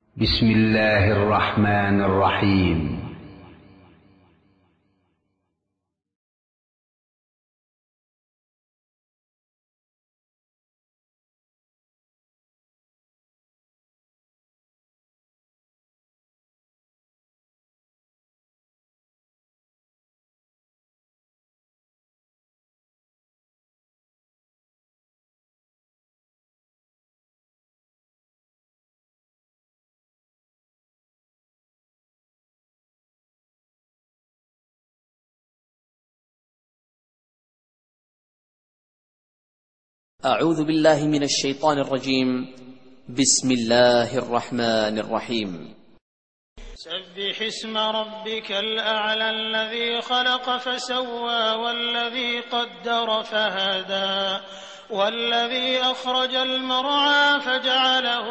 بسم الله الرحمن الرحيم أعوذ بالله من الشيطان الرجيم بسم الله الرحمن الرحيم سبح اسم ربك الأعلى الذي خلق فسوى والذي قدر فهدى والذي أخرج المرعى فجعله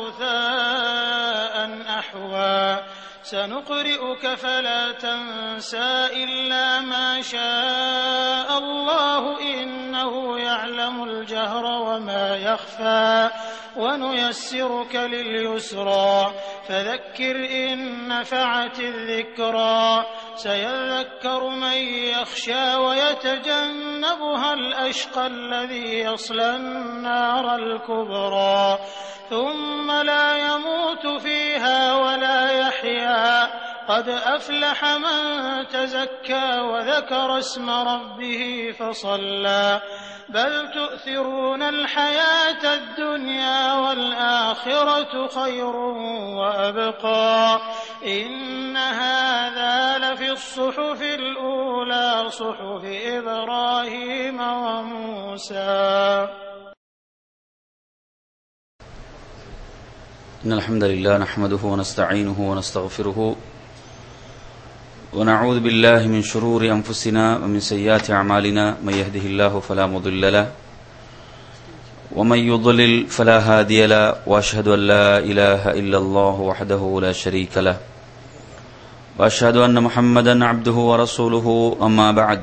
غثاء أحوى سنقرئك فلا تنسى إلا ما شاء الله إنه يعلم الجهر وما يخفى ونيسرك لليسرى فذكر إن نفعت الذكرى سيذكر من يخشى ويتجنبها الأشقى الذي يصلى النار الكبرى ثم لا يموت فيها ولا يحيا قد أفلح من تزكى وذكر اسم ربه فصلى بل تؤثرون الحياة الدنيا والآخرة خير وأبقى إن هذا لفي الصحف الأولى صحف إبراهيم وموسى إن الحمد لله نحمده ونستعينه ونستغفره ونعوذ بالله من شرور أنفسنا ومن سيئات أعمالنا من يهده الله فلا مضل له ومن يضلل فلا هادي له وأشهد أن لا إله إلا الله وحده لا شريك له وأشهد أن محمدا عبده ورسوله أما بعد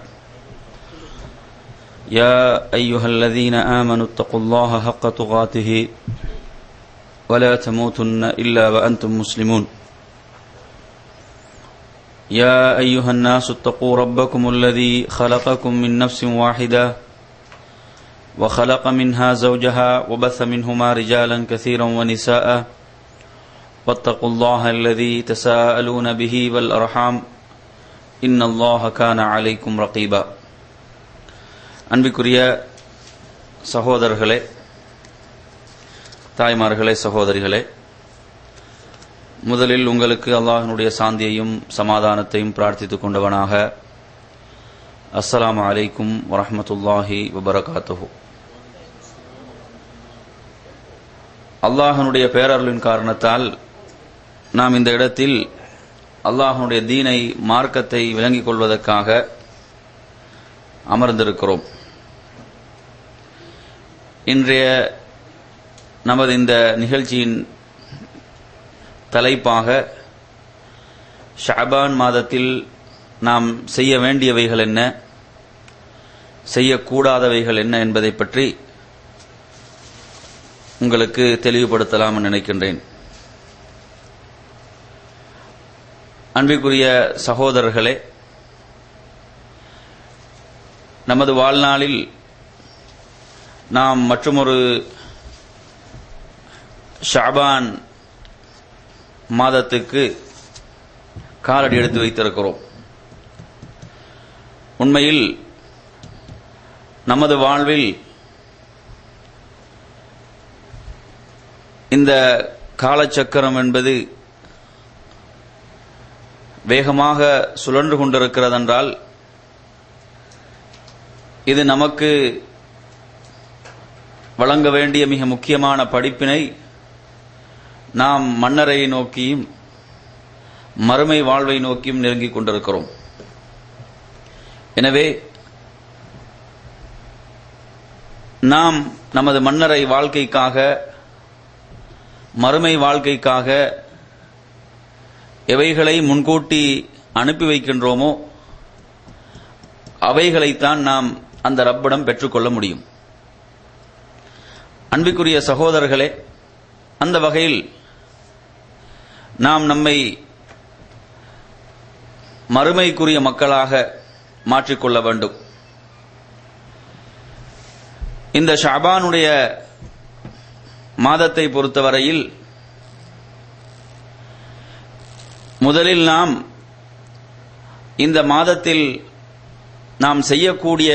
يا أيها الذين آمنوا اتقوا الله حق تقاته ولا تموتن إلا وأنتم مسلمون يا أيها الناس اتقوا ربكم الذي خلقكم من نفس واحدة وخلق منها زوجها وبث منهما رجالا كثيرا ونساء واتقوا الله الذي تساءلون به والأرحام إن الله كان عليكم رقيبا அன்பிற்குரிய சகோதரர்களே தாய்மார்களே சகோதரிகளே முதலில் உங்களுக்கு அல்லாஹனுடைய சாந்தியையும் சமாதானத்தையும் பிரார்த்தித்துக் கொண்டவனாக அஸ்ஸலாமு அலைக்கும் வரஹமத்துல்லாஹி வபரகாத்துஹு அல்லாஹனுடைய பேரர்களின் காரணத்தால் நாம் இந்த இடத்தில் அல்லாஹனுடைய தீனை மார்க்கத்தை விளங்கிக் கொள்வதற்காக அமர்ந்திருக்கிறோம் இன்றைய நமது இந்த நிகழ்ச்சியின் தலைப்பாக ஷாபான் மாதத்தில் நாம் செய்ய வேண்டியவைகள் என்ன செய்யக்கூடாதவைகள் என்ன என்பதை பற்றி உங்களுக்கு தெளிவுபடுத்தலாம் நினைக்கின்றேன் அன்பிற்குரிய சகோதரர்களே நமது வாழ்நாளில் நாம் மற்றொரு ஷாபான் மாதத்துக்கு காலடி எடுத்து வைத்திருக்கிறோம் உண்மையில் நமது வாழ்வில் இந்த காலச்சக்கரம் என்பது வேகமாக சுழன்று கொண்டிருக்கிறதென்றால் இது நமக்கு வழங்க வேண்டிய மிக முக்கியமான படிப்பினை நாம் மன்னரை நோக்கியும் மறுமை வாழ்வை நோக்கியும் நெருங்கிக் கொண்டிருக்கிறோம் எனவே நாம் நமது மன்னரை வாழ்க்கைக்காக மறுமை வாழ்க்கைக்காக எவைகளை முன்கூட்டி அனுப்பி வைக்கின்றோமோ அவைகளைத்தான் நாம் அந்த ரப்பிடம் பெற்றுக்கொள்ள முடியும் அன்பிற்குரிய சகோதரர்களே அந்த வகையில் நாம் நம்மை மறுமைக்குரிய மக்களாக மாற்றிக்கொள்ள வேண்டும் இந்த ஷாபானுடைய மாதத்தை பொறுத்தவரையில் முதலில் நாம் இந்த மாதத்தில் நாம் செய்யக்கூடிய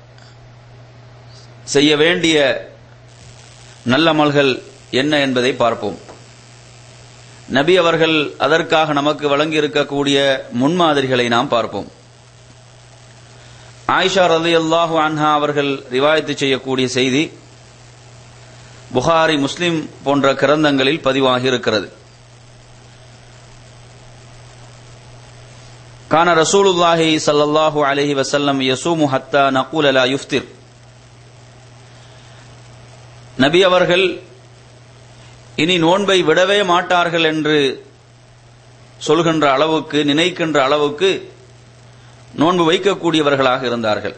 செய்ய வேண்டிய நல்லமல்கள் என்ன என்பதை பார்ப்போம் நபி அவர்கள் அதற்காக நமக்கு வழங்கி இருக்கக்கூடிய முன்மாதிரிகளை நாம் பார்ப்போம் ஆயிஷா ரதி அல்லாஹு அன்ஹா அவர்கள் ரிவாயத்து செய்யக்கூடிய செய்தி புகாரி முஸ்லிம் போன்ற கிரந்தங்களில் பதிவாகி இருக்கிறது கான ரசூலுல்லாஹி ஸல்லல்லாஹு அலைஹி வஸல்லம் யசூமு ஹத்தா நகூல லா யுஃப்திர் நபி அவர்கள் இனி நோன்பை விடவே மாட்டார்கள் என்று சொல்கின்ற அளவுக்கு நினைக்கின்ற அளவுக்கு நோன்பு வைக்கக்கூடியவர்களாக இருந்தார்கள்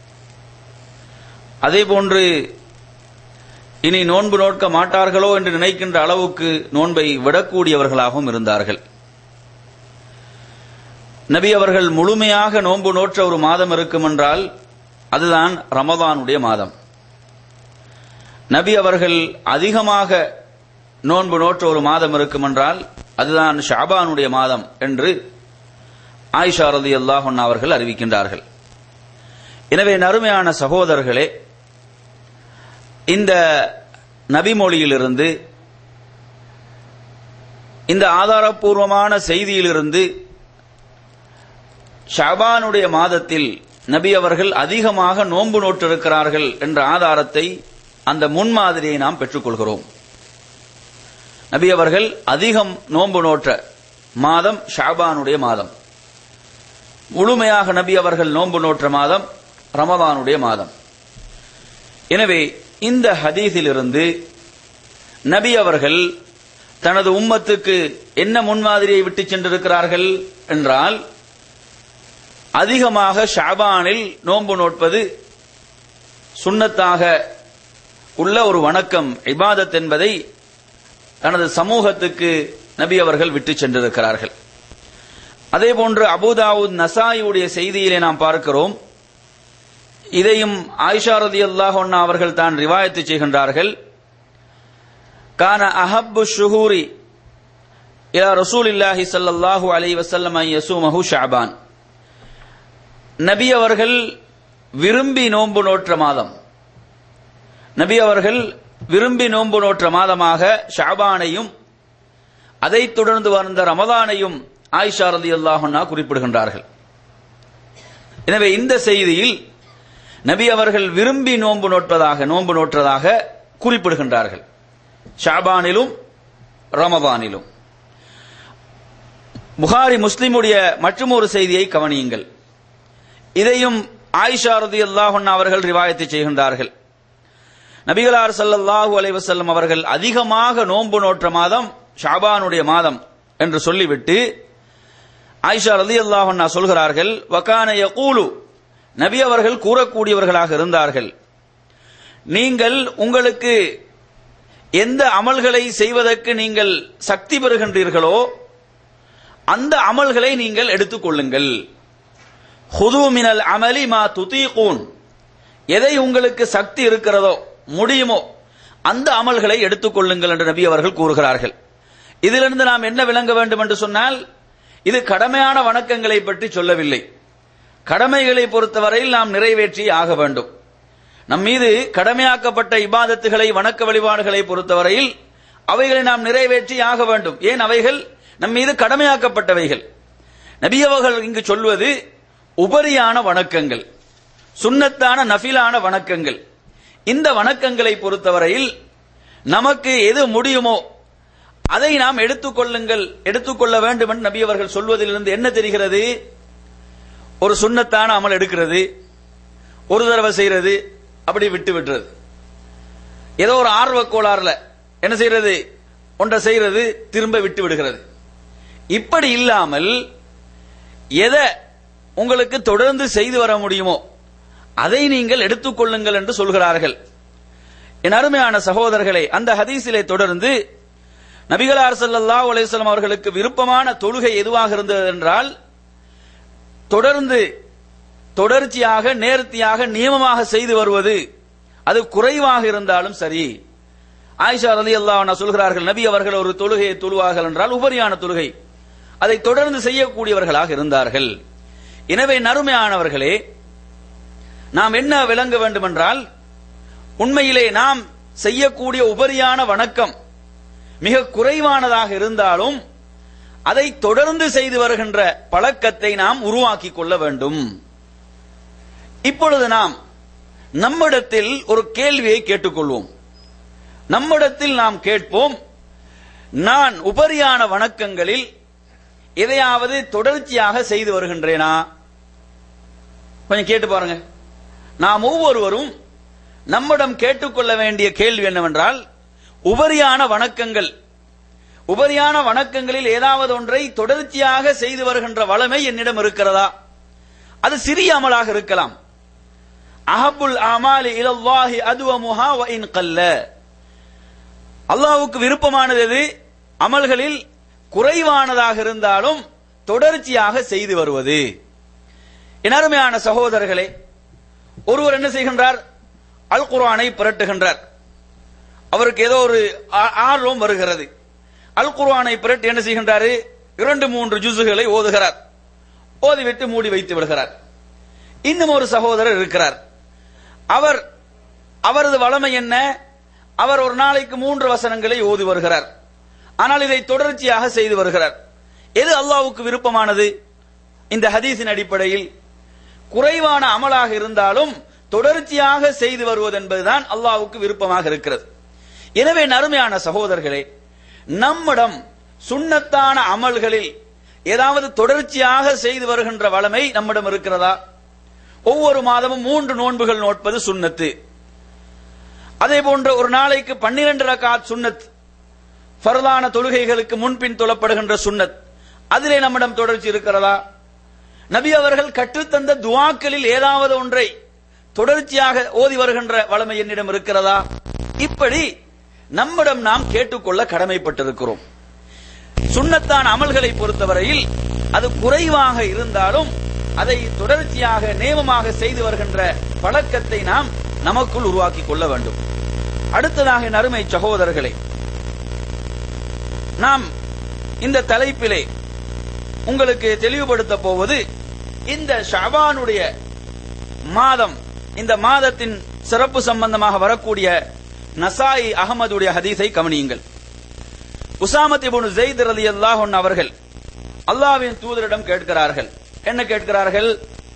அதே போன்று இனி நோன்பு நோட்க மாட்டார்களோ என்று நினைக்கின்ற அளவுக்கு நோன்பை விடக்கூடியவர்களாகவும் இருந்தார்கள் நபி அவர்கள் முழுமையாக நோன்பு நோற்ற ஒரு மாதம் இருக்கும் என்றால் அதுதான் ரமதானுடைய மாதம் நபி அவர்கள் அதிகமாக நோன்பு நோற்ற ஒரு மாதம் இருக்கும் என்றால் அதுதான் ஷாபானுடைய மாதம் என்று ஆயிஷா ரதி அல்லாஹன் அவர்கள் அறிவிக்கின்றார்கள் எனவே நறுமையான சகோதரர்களே இந்த நபிமொழியிலிருந்து இந்த ஆதாரப்பூர்வமான செய்தியிலிருந்து ஷாபானுடைய மாதத்தில் நபி அவர்கள் அதிகமாக நோன்பு நோற்றிருக்கிறார்கள் என்ற ஆதாரத்தை அந்த முன்மாதிரியை நாம் பெற்றுக்கொள்கிறோம் நபி அவர்கள் அதிகம் நோன்பு நோற்ற மாதம் ஷாபானுடைய மாதம் முழுமையாக நபி அவர்கள் நோன்பு நோற்ற மாதம் ரமதானுடைய மாதம் எனவே இந்த ஹதீஸிலிருந்து நபி அவர்கள் தனது உம்மத்துக்கு என்ன முன்மாதிரியை விட்டு சென்றிருக்கிறார்கள் என்றால் அதிகமாக ஷாபானில் நோன்பு நோட்பது சுண்ணத்தாக உள்ள ஒரு வணக்கம் இபாதத் என்பதை தனது சமூகத்துக்கு நபி அவர்கள் விட்டு சென்றிருக்கிறார்கள் அதே போன்று அபுதாவுத் நசாயியுடைய செய்தியிலே நாம் பார்க்கிறோம் இதையும் ஆயிஷா ரதி அல்லாஹொன்னா அவர்கள் தான் ரிவாயத்து செய்கின்றார்கள் கான அஹப்பு ஷுஹூரி இலா ரசூலில்லாஹி ஸல்லல்லாஹு அலைஹி வஸல்லம் யசூமஹு ஷஅபான் நபி அவர்கள் விரும்பி நோன்பு நோற்ற மாதம் நபி அவர்கள் விரும்பி நோன்பு நோற்ற மாதமாக ஷாபானையும் அதைத் தொடர்ந்து வந்த ரமதானையும் ஆயிஷா ரதி அல்லாஹன்னா குறிப்பிடுகின்றார்கள் எனவே இந்த செய்தியில் நபி அவர்கள் விரும்பி நோன்பு நோட்பதாக நோன்பு நோற்றதாக குறிப்பிடுகின்றார்கள் ஷாபானிலும் ரமதானிலும் புகாரி முஸ்லிமுடைய மற்றும் ஒரு செய்தியை கவனியுங்கள் இதையும் ஆயிஷா ரதி அல்லாஹன்னா அவர்கள் ரிவாயத்தை செய்கின்றார்கள் நபிகளார் சல்லல்லாஹு அலைவசல்லம் அவர்கள் அதிகமாக நோன்பு நோற்ற மாதம் ஷாபானுடைய மாதம் என்று சொல்லிவிட்டு ஆயிஷா ரதி அல்லாஹன்னா சொல்கிறார்கள் வக்கான யகூலு நபி அவர்கள் கூறக்கூடியவர்களாக இருந்தார்கள் நீங்கள் உங்களுக்கு எந்த அமல்களை செய்வதற்கு நீங்கள் சக்தி பெறுகின்றீர்களோ அந்த அமல்களை நீங்கள் எடுத்துக்கொள்ளுங்கள் ஹுது மினல் அமலி மா துதீகூன் எதை உங்களுக்கு சக்தி இருக்கிறதோ முடியுமோ அந்த அமல்களை எடுத்துக்கொள்ளுங்கள் என்று நபி அவர்கள் கூறுகிறார்கள் இதிலிருந்து நாம் என்ன விளங்க வேண்டும் என்று சொன்னால் இது கடமையான வணக்கங்களை பற்றி சொல்லவில்லை கடமைகளை பொறுத்தவரையில் நாம் நிறைவேற்றி ஆக வேண்டும் நம் மீது கடமையாக்கப்பட்ட இபாதத்துகளை வணக்க வழிபாடுகளை பொறுத்தவரையில் அவைகளை நாம் நிறைவேற்றி ஆக வேண்டும் ஏன் அவைகள் நம் மீது கடமையாக்கப்பட்டவைகள் நபியவர்கள் இங்கு சொல்வது உபரியான வணக்கங்கள் சுண்ணத்தான நஃபிலான வணக்கங்கள் இந்த வணக்கங்களை பொறுத்தவரையில் நமக்கு எது முடியுமோ அதை நாம் எடுத்துக்கொள்ளுங்கள் எடுத்துக்கொள்ள வேண்டும் என்று நபி அவர்கள் சொல்வதிலிருந்து என்ன தெரிகிறது ஒரு சுண்ணத்தான அமல் எடுக்கிறது ஒரு தடவை செய்யறது அப்படி விட்டு விட்டுறது ஏதோ ஒரு ஆர்வ கோளாறுல என்ன செய்யறது ஒன்றை செய்யறது திரும்ப விட்டு விடுகிறது இப்படி இல்லாமல் எதை உங்களுக்கு தொடர்ந்து செய்து வர முடியுமோ அதை நீங்கள் எடுத்துக்கொள்ளுங்கள் என்று சொல்கிறார்கள் என் அருமையான சகோதரர்களே அந்த ஹதீஸிலே தொடர்ந்து நபிகளார் ஸல்லல்லாஹு அலைஹி வஸல்லம் அவர்களுக்கு விருப்பமான தொழுகை எதுவாக இருந்தது என்றால் தொடர்ந்து தொடர்ச்சியாக நேர்த்தியாக நியமமாக செய்து வருவது அது குறைவாக இருந்தாலும் சரி ஆயிஷா ரலியல்லாஹு அன்ஹா சொல்கிறார்கள் நபி அவர்கள் ஒரு தொழுகையை தொழுவார்கள் என்றால் உபரியான தொழுகை அதை தொடர்ந்து செய்யக்கூடியவர்களாக இருந்தார்கள் எனவே நறுமையானவர்களே நாம் என்ன விளங்க வேண்டும் என்றால் உண்மையிலே நாம் செய்யக்கூடிய உபரியான வணக்கம் மிக குறைவானதாக இருந்தாலும் அதை தொடர்ந்து செய்து வருகின்ற பழக்கத்தை நாம் உருவாக்கிக் கொள்ள வேண்டும் இப்பொழுது நாம் நம்மிடத்தில் ஒரு கேள்வியை கேட்டுக்கொள்வோம் நம்மிடத்தில் நாம் கேட்போம் நான் உபரியான வணக்கங்களில் எதையாவது தொடர்ச்சியாக செய்து வருகின்றேனா கொஞ்சம் கேட்டு பாருங்க நாம் ஒவ்வொருவரும் நம்மிடம் கேட்டுக்கொள்ள வேண்டிய கேள்வி என்னவென்றால் உபரியான வணக்கங்கள் உபரியான வணக்கங்களில் ஏதாவது ஒன்றை தொடர்ச்சியாக செய்து வருகின்ற வளமை என்னிடம் இருக்கிறதா அது சிறிய அமலாக இருக்கலாம் அஹபுல் அமாலி இலல்லாஹி அதுவமுஹா வ இன் கல்ல அல்லாஹ்வுக்கு விருப்பமானது எது அமல்களில் குறைவானதாக இருந்தாலும் தொடர்ச்சியாக செய்து வருவது என் அருமையான சகோதரர்களே ஒருவர் என்ன செய்கின்றார் அல் குர்ஆனை புரட்டுகின்றார் அவருக்கு ஏதோ ஒரு ஆ- ஆர்வம் வருகிறது அல் குர்ஆனை புரட்டி என்ன செய்கின்றாரு இரண்டு மூன்று ஜுசுகளை ஓதுகிறார் ஓதிவிட்டு மூடி வைத்து விடுகிறார் இன்னும் ஒரு சகோதரர் இருக்கிறார் அவர் அவரது வளமை என்ன அவர் ஒரு நாளைக்கு மூன்று வசனங்களை ஓதி வருகிறார் ஆனால் இதை தொடர்ச்சியாக செய்து வருகிறார் எது அல்லாஹ்வுக்கு விருப்பமானது இந்த ஹதீஸின் அடிப்படையில் குறைவான அமலாக இருந்தாலும் தொடர்ச்சியாக செய்து வருவது என்பதுதான் அல்லாஹ்வுக்கு விருப்பமாக இருக்கிறது எனவே நறுமையான சகோதரர்களே நம்மிடம் சுன்னத்தான அமல்களில் ஏதாவது தொடர்ச்சியாக செய்து வருகின்ற வளமை நம்மிடம் இருக்கிறதா ஒவ்வொரு மாதமும் மூன்று நோன்புகள் நோட்பது சுன்னத்து அதே போன்று ஒரு நாளைக்கு பன்னிரண்டு ரகாத் சுன்னத் ஃபர்லான தொழுகைகளுக்கு முன்பின் தொழப்படுகின்ற சுன்னத் அதிலே நம்மிடம் தொடர்ச்சி இருக்கிறதா நபி அவர்கள் கற்றுத்தந்த துவாக்களில் ஏதாவது ஒன்றை தொடர்ச்சியாக ஓதி வருகின்ற வளமை என்னிடம் இருக்கிறதா இப்படி நம்மிடம் நாம் கேட்டுக்கொள்ள கடமைப்பட்டிருக்கிறோம் சுன்னத்தான அமல்களை பொறுத்தவரையில் அது குறைவாக இருந்தாலும் அதை தொடர்ச்சியாக நேமமாக செய்து வருகின்ற பழக்கத்தை நாம் நமக்குள் உருவாக்கிக் கொள்ள வேண்டும் அடுத்ததாக என் அருமை சகோதரர்களே நாம் இந்த தலைப்பிலே உங்களுக்கு தெளிவுபடுத்த போவது இந்த ஷாபானுடைய மாதம் இந்த மாதத்தின் சிறப்பு சம்பந்தமாக வரக்கூடிய நசாயி அகமதுடைய ஹதீஸை கவனியுங்கள் உசாமத் இப்னு ஜெயித் ரலியல்லாஹு அன்ஹு அவர்கள் அல்லாஹ்வின் தூதரிடம் கேட்கிறார்கள் என்ன கேட்கிறார்கள்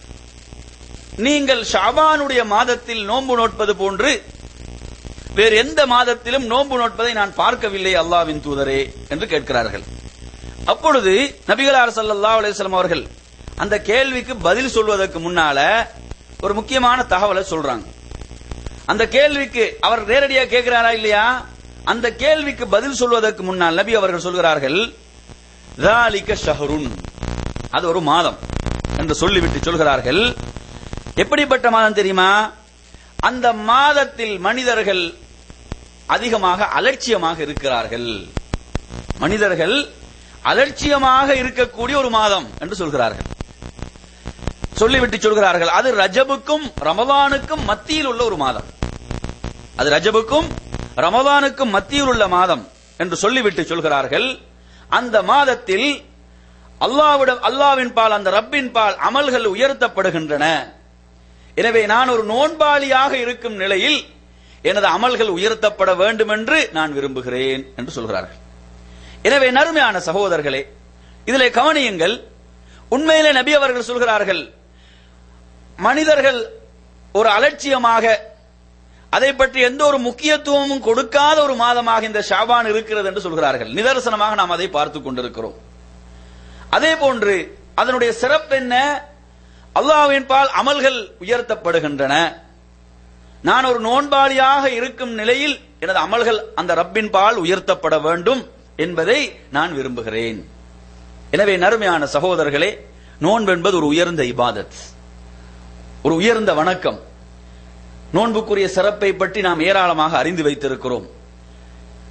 நீங்கள் ஷாபானுடைய மாதத்தில் நோன்பு நோட்பது போன்று வேறு எந்த மாதத்திலும் நோன்பு நோட்பதை நான் பார்க்கவில்லை அல்லாஹ்வின் தூதரே என்று கேட்கிறார்கள் அப்பொழுது நபிகளார் ஸல்லல்லாஹு அலைஹி வஸல்லம் அவர்கள் அந்த கேள்விக்கு பதில் சொல்வதற்கு முன்னால ஒரு முக்கியமான தகவலை சொல்றாங்க அந்த கேள்விக்கு அவர் நேரடியாக கேட்கிறாரா இல்லையா அந்த கேள்விக்கு பதில் சொல்வதற்கு முன்னால் நபி அவர்கள் சொல்கிறார்கள் ذَلِكَ ஷஹருன் அது ஒரு மாதம் என்று சொல்லிவிட்டு சொல்கிறார்கள் எப்படிப்பட்ட மாதம் தெரியுமா அந்த மாதத்தில் மனிதர்கள் அதிகமாக அலட்சியமாக இருக்கிறார்கள் மனிதர்கள் அலட்சியமாக இருக்கக்கூடிய ஒரு மாதம் என்று சொல்கிறார்கள் சொல்லிவிட்டு சொல்கிறார்கள் அது ரஜபுக்கும் ரமலானுக்கும் மத்தியில் உள்ள ஒரு மாதம் அது ரஜபுக்கும் ரமலானுக்கும் மத்தியில் உள்ள மாதம் என்று சொல்லிவிட்டு சொல்கிறார்கள் அந்த மாதத்தில் அல்லாவிடம் அல்லாவின் பால் அந்த ரப்பின் பால் அமல்கள் உயர்த்தப்படுகின்றன எனவே நான் ஒரு நோன்பாளியாக இருக்கும் நிலையில் எனது அமல்கள் உயர்த்தப்பட வேண்டும் என்று நான் விரும்புகிறேன் என்று சொல்கிறார்கள் எனவே நறுமையான சகோதரர்களே இதிலே கவனியுங்கள் உண்மையிலே நபி அவர்கள் சொல்கிறார்கள் மனிதர்கள் ஒரு அலட்சியமாக அதை பற்றி எந்த ஒரு முக்கியத்துவமும் கொடுக்காத ஒரு மாதமாக இந்த ஷாபான் இருக்கிறது என்று சொல்கிறார்கள் நிதர்சனமாக நாம் அதை பார்த்துக் கொண்டிருக்கிறோம் அதே போன்று அதனுடைய சிறப்பு என்ன அல்லாஹ்வின் பால் அமல்கள் உயர்த்தப்படுகின்றன நான் ஒரு நோன்பாளியாக இருக்கும் நிலையில் எனது அமல்கள் அந்த ரப்பின் பால் உயர்த்தப்பட வேண்டும் என்பதை நான் விரும்புகிறேன் எனவே நறுமையான சகோதரர்களே நோன்பு என்பது ஒரு உயர்ந்த இபாதத் ஒரு உயர்ந்த வணக்கம் நோன்புக்குரிய சிறப்பை பற்றி நாம் ஏராளமாக அறிந்து வைத்திருக்கிறோம்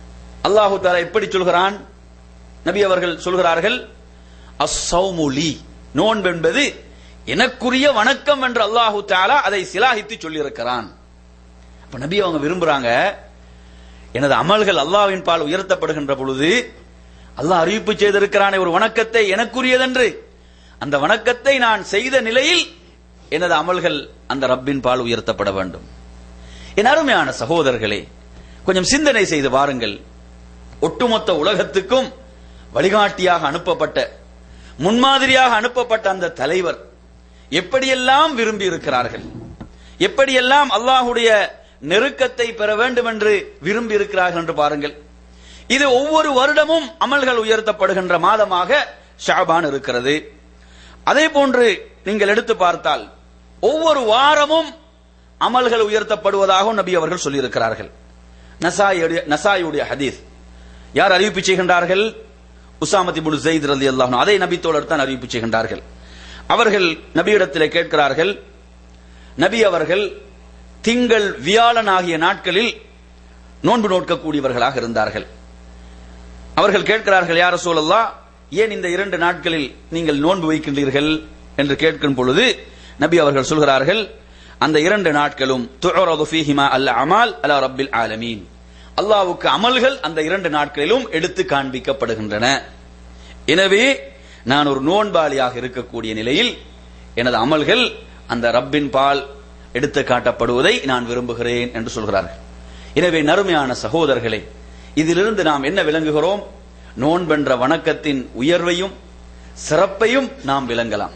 அல்லாஹு தாலா எப்படி சொல்கிறான் நபி அவர்கள் சொல்கிறார்கள் அஸ்ஸௌமுலி நோன்பு என்பது எனக்குரிய வணக்கம் என்று அல்லாஹு தாலா அதை சிலாகித்து சொல்லியிருக்கிறான் அப்ப நபி அவங்க விரும்புறாங்க எனது அமல்கள் அல்லாஹ்வின் பால் உயர்த்தப்படுகின்ற பொழுது அல்லாஹ் அறிவிப்பு செய்திருக்கிறானே ஒரு வணக்கத்தை எனக்குரியதென்று அந்த வணக்கத்தை நான் செய்த நிலையில் எனது அமல்கள் அந்த ரப்பின் பால் உயர்த்தப்பட வேண்டும் என் அருமையான சகோதரர்களே கொஞ்சம் சிந்தனை செய்து வாருங்கள் ஒட்டுமொத்த உலகத்துக்கும் வழிகாட்டியாக அனுப்பப்பட்ட முன்மாதிரியாக அனுப்பப்பட்ட அந்த தலைவர் எப்படியெல்லாம் விரும்பி இருக்கிறார்கள் எப்படியெல்லாம் அல்லாஹுடைய நெருக்கத்தை பெற வேண்டும் என்று விரும்பி இருக்கிறார்கள் என்று பாருங்கள் இது ஒவ்வொரு வருடமும் அமல்கள் உயர்த்தப்படுகின்ற மாதமாக ஷாபான் இருக்கிறது அதே போன்று நீங்கள் எடுத்து பார்த்தால் ஒவ்வொரு வாரமும் அமல்கள் உயர்த்தப்படுவதாகவும் நபி அவர்கள் சொல்லியிருக்கிறார்கள் நசாயுடைய நசாயுடைய ஹதீஸ் யார் அறிவிப்பு செய்கின்றார்கள் உசாமதி புனு ஜெயித் ரலி அல்லாஹ் அதை நபி தோழர் தான் அறிவிப்பு செய்கின்றார்கள் அவர்கள் நபியிடத்திலே கேட்கிறார்கள் நபி அவர்கள் திங்கள் வியாழன் ஆகிய நாட்களில் நோன்பு நோக்கக்கூடியவர்களாக இருந்தார்கள் அவர்கள் கேட்கிறார்கள் யார சூழல்லா ஏன் இந்த இரண்டு நாட்களில் நீங்கள் நோன்பு வைக்கின்றீர்கள் என்று கேட்கும் பொழுது நபி அவர்கள் சொல்கிறார்கள் அந்த இரண்டு நாட்களும் துஅரது ஃபீஹிமா அல் அமால் அலா ரப்பில் ஆலமீன் அல்லாஹ்வுக்கு அமல்கள் அந்த இரண்டு நாட்களிலும் எடுத்து காண்பிக்கப்படுகின்றன எனவே நான் ஒரு நோன்பாளியாக இருக்கக்கூடிய நிலையில் எனது அமல்கள் அந்த ரப்பின் பால் எடுத்து காட்டப்படுவதை நான் விரும்புகிறேன் என்று சொல்கிறார்கள் எனவே நறுமையான சகோதரர்களே இதிலிருந்து நாம் என்ன விளங்குகிறோம் நோன்பென்ற வணக்கத்தின் உயர்வையும் சிறப்பையும் நாம் விளங்கலாம்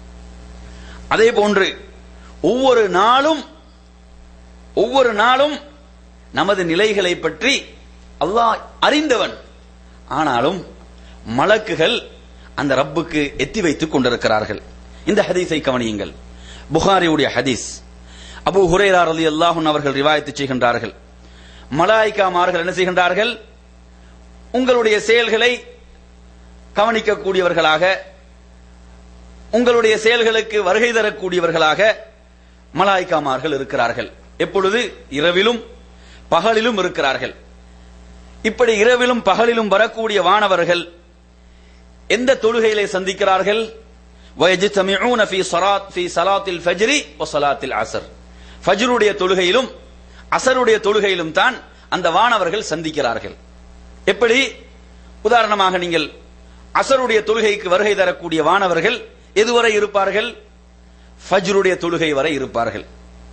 அதே போன்று ஒவ்வொரு நாளும் ஒவ்வொரு நாளும் நமது நிலைகளை பற்றி அல்லாஹ் அறிந்தவன் ஆனாலும் மலக்குகள் அந்த ரப்புக்கு எத்தி வைத்துக் கொண்டிருக்கிறார்கள் இந்த ஹதீஸை கவனியுங்கள் புகாரியுடைய ஹதீஸ் அபு ஹுரேரா ரலி அல்லாஹுன் அவர்கள் ரிவாயத்து செய்கின்றார்கள் மலாய்க்காமார்கள் என்ன செய்கின்றார்கள் உங்களுடைய செயல்களை கவனிக்கக்கூடியவர்களாக உங்களுடைய செயல்களுக்கு வருகை தரக்கூடியவர்களாக மலாய்க்காமார்கள் இருக்கிறார்கள் எப்பொழுது இரவிலும் பகலிலும் இருக்கிறார்கள் இப்படி இரவிலும் பகலிலும் வரக்கூடிய வானவர்கள் எந்த தொழுகையிலே சந்திக்கிறார்கள் وَيَجْتَمِعُونَ فِي صَلَاةِ فِي صَلَاةِ الْفَجْرِ وَصَلَاةِ الْعَصْرِ ஃபஜ்ருடைய தொழுகையிலும் அசருடைய தொழுகையிலும் தான் அந்த வானவர்கள் சந்திக்கிறார்கள் எப்படி உதாரணமாக நீங்கள் அசருடைய தொழுகைக்கு வருகை தரக்கூடிய வானவர்கள் எதுவரை இருப்பார்கள் ஃபஜ்ருடைய தொழுகை வரை இருப்பார்கள்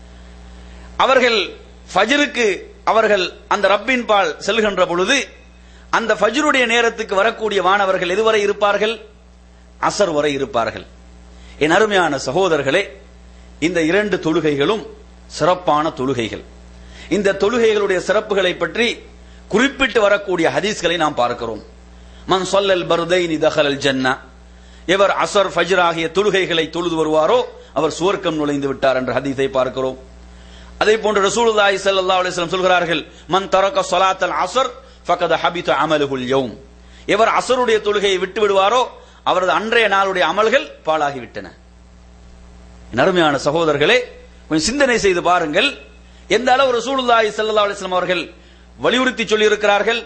அவர்கள் ஃபஜ்ருக்கு அவர்கள் அந்த ரப்பின் பால் செல்கின்ற பொழுது அந்த ஃபஜ்ருடைய நேரத்துக்கு வரக்கூடிய வானவர்கள் எதுவரை இருப்பார்கள் அசர் வரை இருப்பார்கள் என் அருமையான சகோதரர்களே இந்த இரண்டு தொழுகைகளும் சிறப்பான தொழுகைகள் இந்த தொழுகைகளுடைய சிறப்புகளை பற்றி குறிப்பிட்டு வரக்கூடிய ஹதீஸ்களை நாம் பார்க்கிறோம் மன் சொல்லல் பர்தைனி தஹலல் ஜன்னா எவர் அசர் ஃபஜ்ர் ஆகிய தொழுகைகளை தொழுது வருவாரோ அவர் சுவர்க்கம் நுழைந்து விட்டார் என்ற ஹதீஸை பார்க்கிறோம் அதே போன்று ரசூலுல்லாஹி ஸல்லல்லாஹு அலைஹி வஸல்லம் சொல்கிறார்கள் மன் தரக ஸலாத்தல் அஸ்ர் ஃபகத ஹபித அமலுல் யௌம் எவர் அசருடைய தொழுகையை விட்டு விடுவாரோ அவரது அன்றைய நாளுடைய அமல்கள் பாழாகிவிட்டன நறுமையான சகோதரர்களே கொஞ்சம் சிந்தனை செய்து பாருங்கள் எந்த அளவு ரசூலுல்லாஹி ஸல்லல்லாஹு அலைஹி வஸல்லம் அவர்கள் வலியுறுத்தி சொல்லி இருக்கிறார்கள்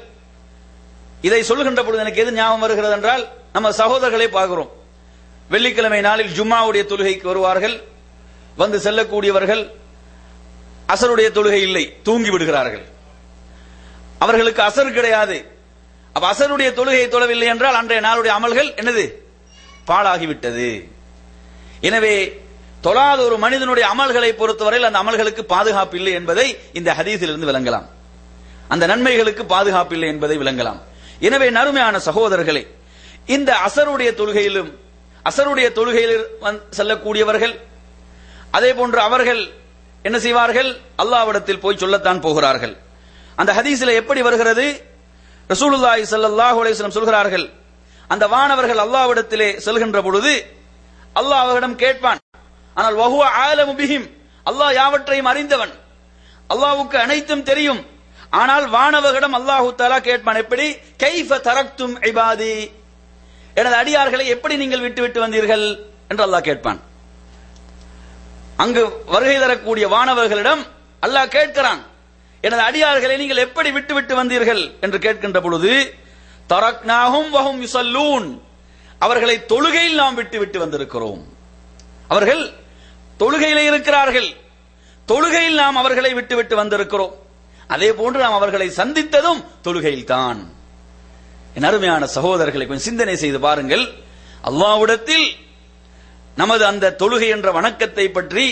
இதை சொல்லுகின்ற பொழுது எனக்கு எது ஞாபகம் வருகிறது என்றால் நம்ம சகோதரர்களை பார்க்கிறோம் வெள்ளிக்கிழமை நாளில் ஜும்மாவுடைய தொழுகைக்கு வருவார்கள் வந்து செல்லக்கூடியவர்கள் அசருடைய தொழுகை இல்லை தூங்கி விடுகிறார்கள் அவர்களுக்கு அசர் கிடையாது அப்ப அசருடைய தொழுகையை தொழவில்லை என்றால் அன்றைய நாளுடைய அமல்கள் என்னது பாழாகிவிட்டது எனவே தொழாத ஒரு மனிதனுடைய அமல்களை பொறுத்தவரையில் அந்த அமல்களுக்கு பாதுகாப்பு இல்லை என்பதை இந்த ஹதீஸிலிருந்து விளங்கலாம் அந்த நன்மைகளுக்கு பாதுகாப்பு இல்லை என்பதை விளங்கலாம் எனவே நறுமையான சகோதரர்களே இந்த அசருடைய தொழுகையிலும் அசருடைய தொழுகையில் வந்து செல்லக்கூடியவர்கள் அதே போன்று அவர்கள் என்ன செய்வார்கள் அல்லாவிடத்தில் போய் சொல்லத்தான் போகிறார்கள் அந்த ஹதீஸில் எப்படி வருகிறது ரசூலுல்லாஹி ஸல்லல்லாஹு அலைஹி வஸல்லம் சொல்கிறார்கள் அந்த வானவர்கள் அல்லாஹ்விடத்திலே செல்கின்ற பொழுது அல்லாஹ் அவரிடம் கேட்பான் ஆனால் வஹுவ ஆலமு பிஹிம் அல்லாஹ் யாவற்றையும் அறிந்தவன் அல்லாஹ்வுக்கு அனைத்தும் தெரியும் ஆனால் வானவர்களிடம் அல்லாஹு தஆலா கேட்பான் எப்படி கைஃப தரக்தும் இபாதி எனது அடியார்களை எப்படி நீங்கள் விட்டு விட்டு வந்தீர்கள் என்று அல்லாஹ் கேட்பான் அங்கு வருகை தரக்கூடிய வானவர்களிடம் அல்லாஹ் கேட்கிறான் எனது அடியார்களை நீங்கள் எப்படி விட்டு விட்டு வந்தீர்கள் என்று கேட்கின்ற பொழுது தரக்னாகும் வஹும் யுசல்லூன் அவர்களை தொழுகையில் நாம் விட்டு விட்டு வந்திருக்கிறோம் அவர்கள் தொழுகையிலே இருக்கிறார்கள் தொழுகையில் நாம் அவர்களை விட்டு விட்டு வந்திருக்கிறோம் அதே போன்று நாம் அவர்களை சந்தித்ததும் தொழுகையில் தான் என் அருமையான சகோதரர்களை கொஞ்சம் சிந்தனை செய்து பாருங்கள் அல்லாஹ்விடத்தில் நமது அந்த தொழுகை என்ற வணக்கத்தை பற்றி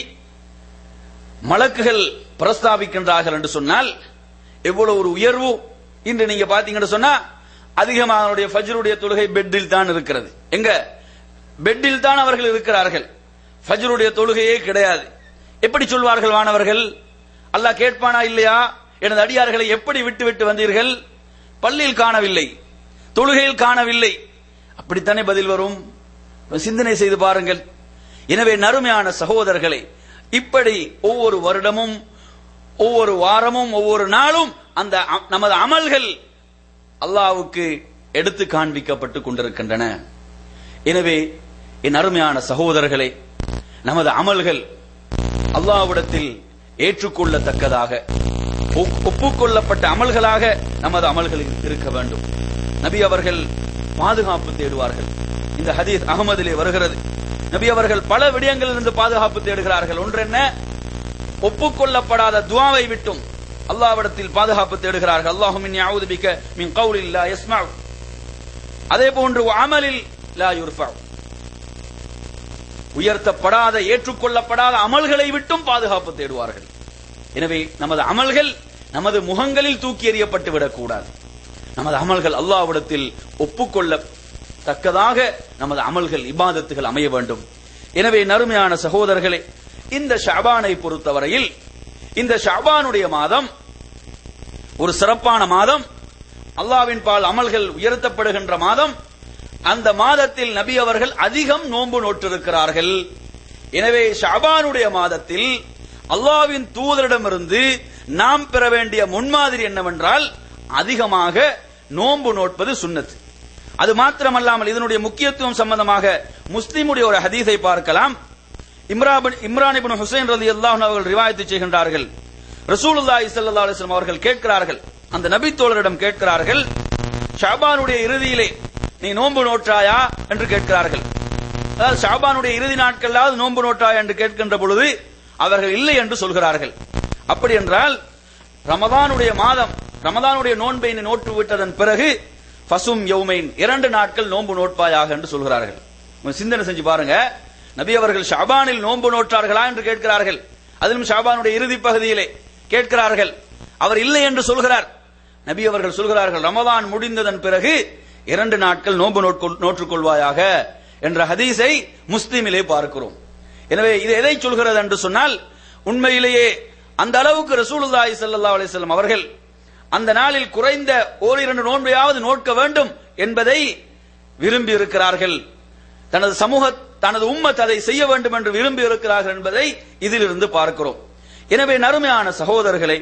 மலக்குகள் பிரஸ்தாபிக்கின்றார்கள் என்று சொன்னால் எவ்வளவு ஒரு உயர்வு இன்று நீங்க பாத்தீங்கன்னு சொன்னா அதிகமானுடைய ஃபஜ்ருடைய தொழுகை பெட்டில் தான் இருக்கிறது எங்க பெட்டில் தான் அவர்கள் இருக்கிறார்கள் ஃபஜ்ருடைய தொழுகையே கிடையாது எப்படி சொல்வார்கள் வானவர்கள் அல்லாஹ் கேட்பானா இல்லையா எனது அடியார்களை எப்படி விட்டு விட்டு வந்தீர்கள் பள்ளியில் காணவில்லை தொழுகையில் காணவில்லை அப்படித்தானே பதில் வரும் சிந்தனை செய்து பாருங்கள் எனவே நறுமையான சகோதரர்களை இப்படி ஒவ்வொரு வருடமும் ஒவ்வொரு வாரமும் ஒவ்வொரு நாளும் அந்த அ- நமது அமல்கள் அல்லாஹ்வுக்கு எடுத்து காண்பிக்கப்பட்டு கொண்டிருக்கின்றன எனவே என் அருமையான சகோதரர்களே நமது அமல்கள் அல்லாஹ்விடத்தில் ஏற்றுக்கொள்ளத்தக்கதாக ஒப்- ஒப்புக்கொள்ளப்பட்ட அமல்களாக நமது அமல்கள் இருக்க வேண்டும் நபி அவர்கள் பாதுகாப்பு தேடுவார்கள் இந்த ஹதீஸ் அகமதிலே வருகிறது நபி அவர்கள் பல விடயங்களிலிருந்து பாதுகாப்பு தேடுகிறார்கள் ஒன்று என்ன ஒப்புக்கொள்ளப்படாத துவாவை விட்டும் அல்லாஹ்விடத்தில் பாதுகாப்பு தேடுகிறார்கள் அல்லாஹும் இன்னி அஊது பிக மின் கௌலில் லா யஸ்மஉ அதே போன்று அமலில் லா யுர்ஃபஉ உயர்த்தப்படாத ஏற்றுக்கொள்ளப்படாத அமல்களை விட்டும் பாதுகாப்பு தேடுவார்கள் எனவே நமது அமல்கள் நமது முகங்களில் தூக்கி எறியப்பட்டு விடக்கூடாது நமது அமல்கள் அல்லாஹ்விடத்தில் ஒப்புக்கொள்ள தக்கதாக நமது அமல்கள் இபாதத்துகள் அமைய வேண்டும் எனவே நறுமையான சகோதரர்களே இந்த ஷாபானை பொறுத்தவரையில் இந்த ஷாபானுடைய மாதம் ஒரு சிறப்பான மாதம் அல்லாவின் பால் அமல்கள் உயர்த்தப்படுகின்ற மாதம் அந்த மாதத்தில் நபி அவர்கள் அதிகம் நோன்பு நோற்றிருக்கிறார்கள் எனவே ஷாபானுடைய மாதத்தில் அல்லாவின் தூதரிடமிருந்து நாம் பெற வேண்டிய முன்மாதிரி என்னவென்றால் அதிகமாக நோன்பு நோட்பது சுன்னத் அது மாத்திரமல்லாமல் இதனுடைய முக்கியத்துவம் சம்பந்தமாக முஸ்லிமுடைய ஒரு ஹதீஸை பார்க்கலாம் இம்ராபின் இம்ரான் இப்னு ஹுசைன் ரலி அல்லாஹ் அவர்கள் ரிவாயத்து செய்கின்றார்கள் ரசூலுல்லாஹி ஸல்லல்லாஹு அலைஹி வஸல்லம் அவர்கள் கேட்கிறார்கள் அந்த நபி தோழரிடம் கேட்கிறார்கள் ஷாபானுடைய இறுதியிலே நீ நோன்பு நோற்றாயா என்று கேட்கிறார்கள் அதாவது ஷாபானுடைய இறுதி நாட்களாவது நோன்பு நோற்றாயா என்று கேட்கின்ற பொழுது அவர்கள் இல்லை என்று சொல்கிறார்கள் அப்படி என்றால் ரமதானுடைய மாதம் ரமதானுடைய நோன்பை நீ நோட்டு விட்டதன் பிறகு ஃபசும் யௌமைன் இரண்டு நாட்கள் நோன்பு நோட்பாயாக என்று சொல்கிறார்கள் கொஞ்சம் சிந்தனை செஞ்சு பாருங்க நபி அவர்கள் ஷாபானில் நோன்பு நோற்றார்களா என்று கேட்கிறார்கள் அதிலும் ஷாபானுடைய இறுதி பகுதியிலே கேட்கிறார்கள் அவர் இல்லை என்று சொல்கிறார் நபி அவர்கள் சொல்கிறார்கள் ரமதான் முடிந்ததன் பிறகு இரண்டு நாட்கள் நோன்பு நோட்கொள்- நோற்றுக்கொள்வாயாக என்ற ஹதீஸை முஸ்லிமிலே பார்க்கிறோம் எனவே இது எதை சொல்கிறது என்று சொன்னால் உண்மையிலேயே அந்த அளவுக்கு ரசூலுல்லாஹி ஸல்லல்லாஹு அலைஹி வஸல்லம் அவர்கள் அந்த நாளில் குறைந்த ஓரிரண்டு நோன்பையாவது நோட்க வேண்டும் என்பதை விரும்பி இருக்கிறார்கள் தனது சமூக தனது உம்மத் அதை செய்ய வேண்டும் என்று விரும்பி இருக்கிறார்கள் என்பதை இதிலிருந்து பார்க்கிறோம் எனவே நறுமையான சகோதரர்களை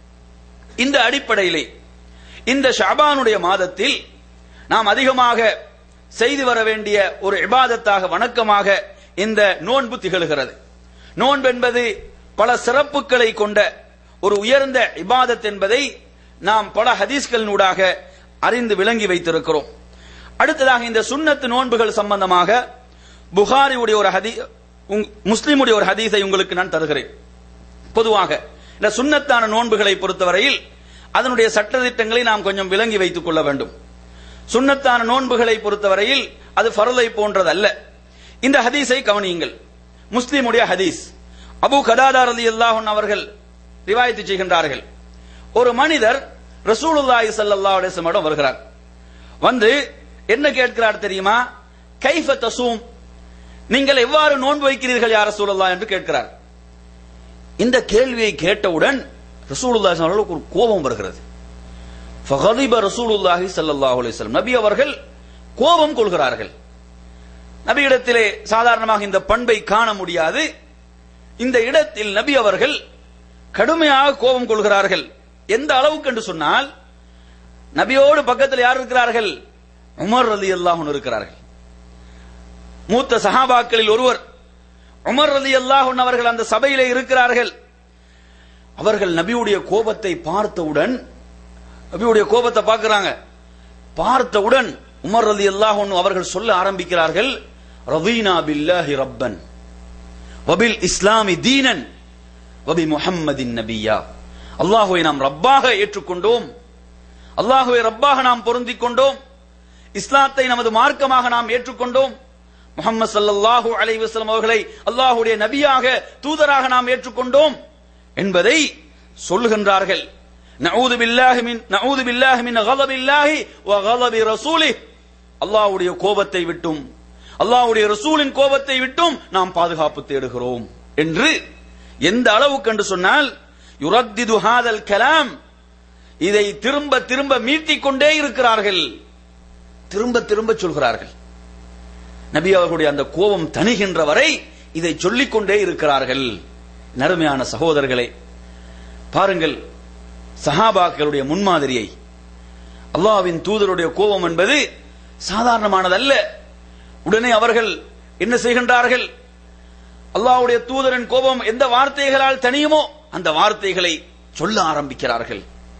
இந்த அடிப்படையிலே இந்த ஷாபானுடைய மாதத்தில் நாம் அதிகமாக செய்து வர வேண்டிய ஒரு இபாதத்தாக வணக்கமாக இந்த நோன்பு திகழ்கிறது நோன்பு என்பது பல சிறப்புகளை கொண்ட ஒரு உயர்ந்த இபாதத் என்பதை நாம் பல ஹதீஸ்களினூடாக அறிந்து விளங்கி வைத்திருக்கிறோம் அடுத்ததாக இந்த சுன்னத்து நோன்புகள் சம்பந்தமாக புகாரியுடைய ஒரு ஹதீ உங்- முஸ்லிமுடைய ஒரு ஹதீஸை உங்களுக்கு நான் தருகிறேன் பொதுவாக இந்த சுன்னத்தான நோன்புகளை பொறுத்தவரையில் அதனுடைய சட்டதிட்டங்களை நாம் கொஞ்சம் விளங்கி வைத்துக் கொள்ள வேண்டும் சுன்னத்தான நோன்புகளை பொறுத்தவரையில் அது ஃபரலை போன்றதல்ல இந்த ஹதீஸை கவனியுங்கள் முஸ்லிமுடைய ஹதீஸ் அபு கதாதார் அலி அல்லாஹன் அவர்கள் ரிவாயத்து செய்கின்றார்கள் ஒரு மனிதர் ரசூலுல்லாஹி ஸல்லல்லாஹு அலைஹி வஸல்லம் வருகிறார் வந்து என்ன கேட்கிறார் தெரியுமா கைஃப தசூம் நீங்கள் எவ்வாறு நோன்பு வைக்கிறீர்கள் யார் ரசூலுல்லாஹ் என்று கேட்கிறார் இந்த கேள்வியை கேட்டவுடன் ரசூலுல்லாஹி ஸல்லல்லாஹு அலைஹி வஸல்லம் ஒரு கோபம் வருகிறது ஃபகதிப ரசூலுல்லாஹி ஸல்லல்லாஹு அலைஹி வஸல்லம் நபி அவர்கள் கோபம் கொள்கிறார்கள் நபியிடத்திலே சாதாரணமாக இந்த பண்பை காண முடியாது இந்த இடத்தில் நபி அவர்கள் கடுமையாக கோபம் கொள்கிறார்கள் எந்த அளவுக்கு என்று சொன்னால் நபியோடு பக்கத்தில் யார் இருக்கிறார்கள் உமர் ரலி அல்லாஹ் இருக்கிறார்கள் மூத்த சஹாபாக்களில் ஒருவர் உமர் ரலி அல்லாஹ் அவர்கள் அந்த சபையிலே இருக்கிறார்கள் அவர்கள் நபியுடைய கோபத்தை பார்த்தவுடன் நபியுடைய கோபத்தை பார்க்கறாங்க பார்த்தவுடன் உமர் ரதி அல்லாஹ் அவர்கள் சொல்ல ஆரம்பிக்கிறார்கள் ரவீனா பில்லாஹி ரப்பன் வபில் இஸ்லாமி தீனன் வபி முஹம்மதின் நபியா அல்லாஹுவை நாம் ரப்பாக ஏற்றுக்கொண்டோம் அல்லாஹுவை ரப்பாக நாம் பொருந்திக் கொண்டோம் இஸ்லாத்தை நமது மார்க்கமாக நாம் ஏற்றுக்கொண்டோம் முகமது சல்லல்லாஹு அலைஹி வஸல்லம் அவர்களை அல்லாஹ்வுடைய நபியாக தூதராக நாம் ஏற்றுக்கொண்டோம் என்பதை சொல்லுகின்றார்கள் நஊது பில்லாஹி மின் நஊது பில்லாஹி மின் கலபில்லாஹி வ கலபி ரசூலிஹ் அல்லாஹ்வுடைய கோபத்தை விட்டும் அல்லாஹ்வுடைய ரசூலின் கோபத்தை விட்டும் நாம் பாதுகாப்பு தேடுகிறோம் என்று எந்த அளவுக்கு என்று சொன்னால் யுரத்திது ஹாதல் கலாம் இதை திரும்ப திரும்ப மீட்டிக் கொண்டே இருக்கிறார்கள் திரும்ப திரும்ப சொல்கிறார்கள் நபி அவர்களுடைய அந்த கோபம் தணிகின்ற வரை இதை சொல்லிக் கொண்டே இருக்கிறார்கள் நறுமையான சகோதரர்களே பாருங்கள் சஹாபாக்களுடைய முன்மாதிரியை அல்லாஹ்வின் தூதருடைய கோபம் என்பது சாதாரணமானதல்ல உடனே அவர்கள் என்ன செய்கின்றார்கள் அல்லாஹ்வுடைய தூதரின் கோபம் எந்த வார்த்தைகளால் தனியுமோ அந்த வார்த்தைகளை சொல்ல ஆரம்பிக்கிறார்கள்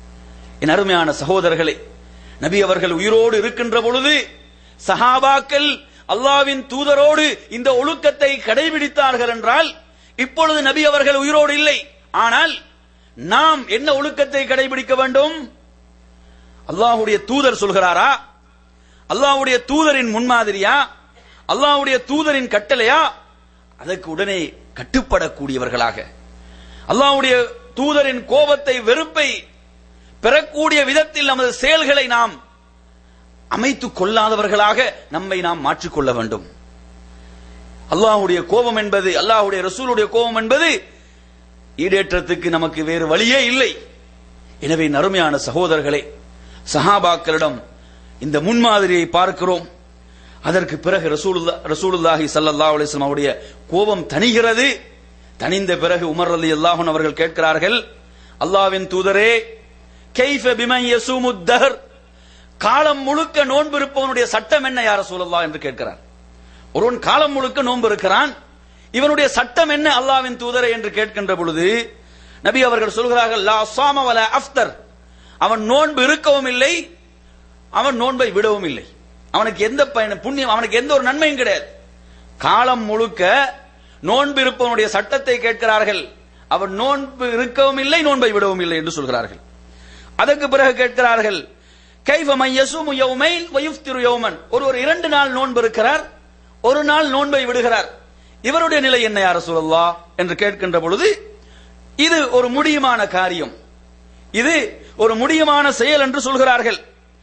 என் அருமையான சகோதரர்களே நபி அவர்கள் உயிரோடு இருக்கின்ற பொழுது சஹாபாக்கள் அல்லாவின் தூதரோடு இந்த ஒழுக்கத்தை கடைபிடித்தார்கள் என்றால் இப்பொழுது நபி அவர்கள் உயிரோடு இல்லை ஆனால் நாம் என்ன ஒழுக்கத்தை கடைபிடிக்க வேண்டும் அல்லாஹ்வுடைய தூதர் சொல்கிறாரா அல்லாஹ்வுடைய தூதரின் முன்மாதிரியா அல்லாஹ்வுடைய தூதரின் கட்டளையா அதற்கு உடனே கட்டுப்படக்கூடியவர்களாக அல்லாஹ்வுடைய தூதரின் கோபத்தை வெறுப்பை பெறக்கூடிய விதத்தில் நமது செயல்களை நாம் அமைத்துக் கொள்ளாதவர்களாக நம்மை நாம் மாற்றிக்கொள்ள வேண்டும் அல்லாஹ்வுடைய கோபம் என்பது அல்லாஹ்வுடைய ரசூலுடைய கோபம் என்பது ஈடேற்றத்துக்கு நமக்கு வேறு வழியே இல்லை எனவே நறுமையான சகோதரர்களே சஹாபாக்களிடம் இந்த முன்மாதிரியை பார்க்கிறோம் அதற்கு பிறகு ரசூலுல்லா ரசூலுல்லாஹி ஸல்லல்லாஹு அலைஹி வஸல்லம் அவருடைய கோபம் தணிகிறது தணிந்த பிறகு உமர் ரலியல்லாஹு அன்ஹு அவர்கள் கேட்கிறார்கள் அல்லாஹ்வின் தூதரே கைஃப பிமன் யசூமு தஹர் காலம் முழுக்க நோன்பு இருப்பவனுடைய சட்டம் என்ன யார சூழல்லா என்று கேட்கிறார் ஒருவன் காலம் முழுக்க நோன்பு இருக்கிறான் இவனுடைய சட்டம் என்ன அல்லாவின் தூதரை என்று கேட்கின்ற பொழுது நபி அவர்கள் சொல்கிறார்கள் லா சாம வல அஃப்தர் அவன் நோன்பு இருக்கவும் இல்லை அவன் நோன்பை விடவும் இல்லை அவனுக்கு எந்த பயன் புண்ணியம் அவனுக்கு எந்த ஒரு நன்மையும் கிடையாது காலம் முழுக்க நோன்பு இருப்பவனுடைய சட்டத்தை கேட்கிறார்கள் அவன் நோன்பு இருக்கவும் இல்லை நோன்பை விடவும் இல்லை என்று சொல்கிறார்கள் அதற்கு பிறகு கேட்கிறார்கள் கைஃப மையசுமு யௌமைன் வயுஃப்திரு யௌமன் ஒருவர் இரண்டு நாள் நோன்பு இருக்கிறார் ஒரு நாள் நோன்பை விடுகிறார் இவருடைய நிலை என்ன யார சொல்லல்லா என்று கேட்கின்ற பொழுது இது ஒரு முடியுமான காரியம் இது ஒரு முடியுமான செயல் என்று சொல்கிறார்கள்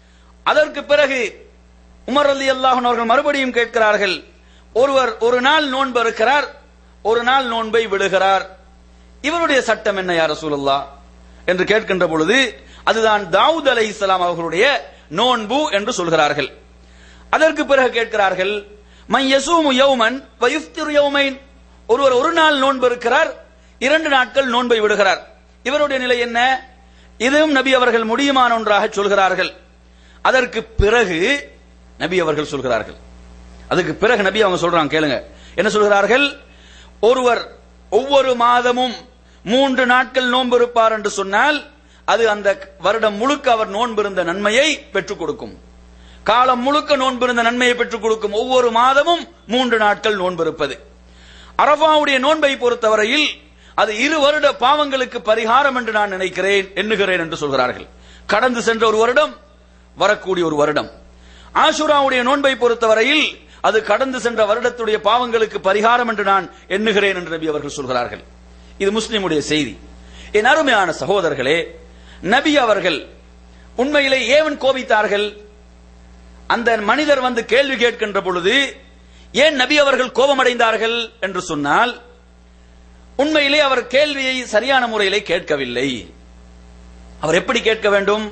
அதற்கு பிறகு உமர் அலி அல்லாஹன் அவர்கள் மறுபடியும் கேட்கிறார்கள் ஒருவர் ஒரு நாள் நோன்பு இருக்கிறார் ஒரு நாள் நோன்பை விடுகிறார் இவருடைய சட்டம் என்ன யார சூழல்லா என்று கேட்கின்ற பொழுது அதுதான் தாவூத் அலை இஸ்லாம் அவர்களுடைய நோன்பு என்று சொல்கிறார்கள் அதற்கு பிறகு கேட்கிறார்கள் மை யசூமு யௌமன் வயுஃப்திரு யௌமைன் ஒருவர் ஒரு நாள் நோன்பு இருக்கிறார் இரண்டு நாட்கள் நோன்பை விடுகிறார் இவருடைய நிலை என்ன இதுவும் நபி அவர்கள் முடியுமான ஒன்றாக சொல்கிறார்கள் அதற்கு பிறகு நபி அவர்கள் சொல்கிறார்கள் அதுக்கு பிறகு நபி அவங்க சொல்றாங்க கேளுங்க என்ன சொல்கிறார்கள் ஒருவர் ஒவ்வொரு மாதமும் மூன்று நாட்கள் நோன்பு இருப்பார் என்று சொன்னால் அது அந்த வருடம் முழுக்க அவர் நோன்பிருந்த நன்மையை பெற்றுக் கொடுக்கும் காலம் முழுக்க நோன்பிருந்த நன்மையை பெற்றுக் கொடுக்கும் ஒவ்வொரு மாதமும் மூன்று நாட்கள் நோன்பிருப்பது அரபாவுடைய நோன்பை பொறுத்தவரையில் அது இரு வருட பாவங்களுக்கு பரிகாரம் என்று நான் நினைக்கிறேன் எண்ணுகிறேன் என்று சொல்கிறார்கள் கடந்து சென்ற ஒரு வருடம் வரக்கூடிய ஒரு வருடம் ஆசுராவுடைய நோன்பை பொறுத்தவரையில் அது கடந்து சென்ற வருடத்துடைய பாவங்களுக்கு பரிகாரம் என்று நான் எண்ணுகிறேன் என்று நபி அவர்கள் சொல்கிறார்கள் இது முஸ்லிமுடைய செய்தி என் அருமையான சகோதரர்களே நபி அவர்கள் உண்மையிலே ஏவன் கோபித்தார்கள் அந்த மனிதர் வந்து கேள்வி கேட்கின்ற பொழுது ஏன் நபி அவர்கள் கோபமடைந்தார்கள் என்று சொன்னால் உண்மையிலே அவர் கேள்வியை சரியான முறையிலே கேட்கவில்லை அவர் எப்படி கேட்க வேண்டும்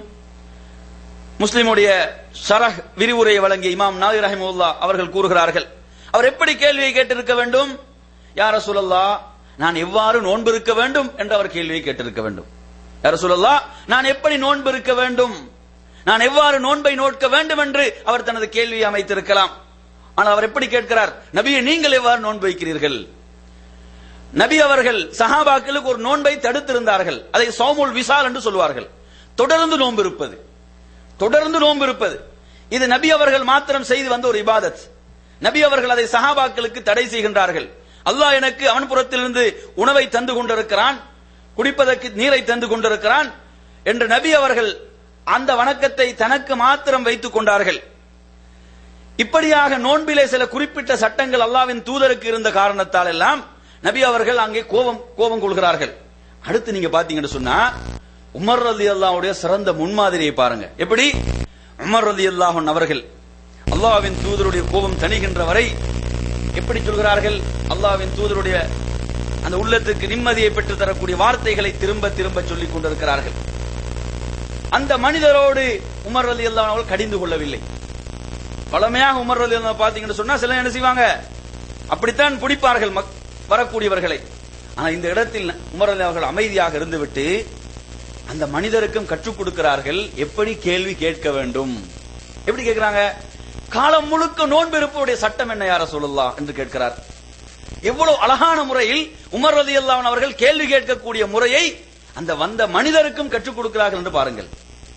முஸ்லிமுடைய ஷரஹ் விரிவுரையை வழங்கிய இமாம் நாதி ரஹிமுல்லா அவர்கள் கூறுகிறார்கள் அவர் எப்படி கேள்வியை கேட்டிருக்க வேண்டும் யார சொல்லல்லா நான் எவ்வாறு நோன்பு இருக்க வேண்டும் என்று அவர் கேள்வியை கேட்டிருக்க வேண்டும் யார சொல்லல்லா நான் எப்படி நோன்பு இருக்க வேண்டும் நான் எவ்வாறு நோன்பை நோட்க வேண்டும் என்று அவர் தனது கேள்வியை அமைத்திருக்கலாம் ஆனால் அவர் எப்படி கேட்கிறார் நபியை நீங்கள் எவ்வாறு நோன்பு வைக்கிறீர்கள் நபி அவர்கள் சஹாபாக்களுக்கு ஒரு நோன்பை தடுத்திருந்தார்கள் அதை சௌமுல் விசால் என்று சொல்வார்கள் தொடர்ந்து நோன்பு இருப்பது தொடர்ந்து நோன்பு இருப்பது இது நபி அவர்கள் மாத்திரம் செய்து வந்த ஒரு இபாதத் நபி அவர்கள் அதை சஹாபாக்களுக்கு தடை செய்கின்றார்கள் அல்லாஹ் எனக்கு அவன் புறத்திலிருந்து உணவை தந்து கொண்டிருக்கிறான் குடிப்பதற்கு நீரை தந்து கொண்டிருக்கிறான் என்று நபி அவர்கள் அந்த வணக்கத்தை தனக்கு மாத்திரம் வைத்துக் கொண்டார்கள் இப்படியாக நோன்பிலே சில குறிப்பிட்ட சட்டங்கள் அல்லாவின் தூதருக்கு இருந்த காரணத்தால் எல்லாம் நபி அவர்கள் அங்கே கோபம் கோபம் கொள்கிறார்கள் அடுத்து நீங்க பாத்தீங்கன்னு சொன்னா உமர் ரதி அல்லாவுடைய சிறந்த முன்மாதிரியை பாருங்க எப்படி உமர் ரதி அல்லாஹன் அவர்கள் அல்லாவின் தூதருடைய கோபம் தணிகின்ற வரை எப்படி சொல்கிறார்கள் அல்லாவின் தூதருடைய அந்த உள்ளத்துக்கு நிம்மதியை பெற்று தரக்கூடிய வார்த்தைகளை திரும்ப திரும்ப சொல்லிக் கொண்டிருக்கிறார்கள் அந்த மனிதரோடு உமர் அலி அல்லாஹ் அவர்கள் கடிந்து கொள்ளவில்லை பழமையாக உமர் அலி அல்லாஹ் பாத்தீங்கன்னு சொன்னா சில என்ன செய்வாங்க அப்படித்தான் பிடிப்பார்கள் மக்- வரக்கூடியவர்களை ஆனா இந்த இடத்தில் உமர் அலி அவர்கள் அமைதியாக இருந்துவிட்டு அந்த மனிதருக்கும் கற்றுக் கொடுக்கிறார்கள் எப்படி கேள்வி கேட்க வேண்டும் எப்படி கேட்கிறாங்க காலம் முழுக்க நோன்பு இருப்பவருடைய சட்டம் என்ன யார சொல்லலாம் என்று கேட்கிறார் எவ்வளவு அழகான முறையில் உமர் ரதி அவர்கள் கேள்வி கேட்கக்கூடிய முறையை அந்த வந்த மனிதருக்கும் கற்றுக் கொடுக்கிறார்கள் என்று பாருங்கள்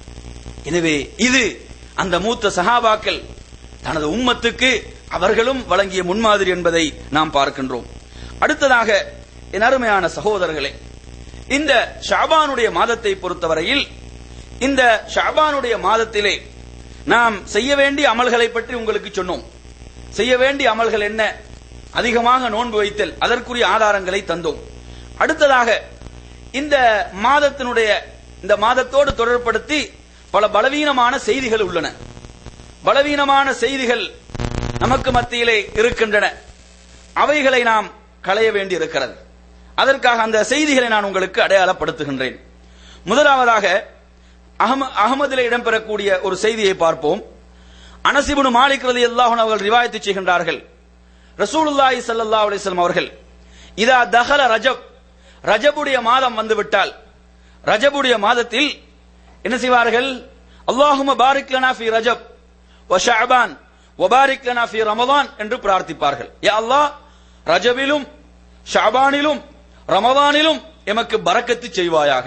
எனவே இது அந்த மூத்த சஹாபாக்கள் தனது உம்மத்துக்கு அவர்களும் வழங்கிய முன்மாதிரி என்பதை நாம் பார்க்கின்றோம் அடுத்ததாக என் அருமையான சகோதரர்களே இந்த ஷாபானுடைய மாதத்தை பொறுத்தவரையில் இந்த ஷாபானுடைய மாதத்திலே நாம் செய்ய வேண்டிய அமல்களை பற்றி உங்களுக்கு சொன்னோம் செய்ய வேண்டிய அமல்கள் என்ன அதிகமாக நோன்பு வைத்தல் அதற்குரிய ஆதாரங்களை தந்தோம் அடுத்ததாக இந்த மாதத்தினுடைய இந்த மாதத்தோடு தொடர்படுத்தி பல பலவீனமான செய்திகள் உள்ளன பலவீனமான செய்திகள் நமக்கு மத்தியிலே இருக்கின்றன அவைகளை நாம் களைய வேண்டி இருக்கிறது அதற்காக அந்த செய்திகளை நான் உங்களுக்கு அடையாளப்படுத்துகின்றேன் முதலாவதாக அகம அகமதிலே இடம்பெறக்கூடிய ஒரு செய்தியை பார்ப்போம் அனசிபுனு மாலிக் ரதி அல்லாஹன் அவர்கள் ரிவாயத்து செய்கின்றார்கள் ரசூலுல்லாஹி ஸல்லல்லாஹு அலைஹி வஸல்லம் அவர்கள் இதா தஹல ரஜப் ரஜபுடைய மாதம் வந்துவிட்டால் ரஜபுடைய மாதத்தில் என்ன செய்வார்கள் அல்லாஹும பாரிக் லனா ஃபி ரஜப் வ ஷஅபான் வ பாரிக் லனா ஃபி ரமதான் என்று பிரார்த்திப்பார்கள் யா அல்லாஹ் ரஜபிலும் ஷஅபானிலும் ரமதானிலும் எமக்கு பரக்கத்து செய்வாயாக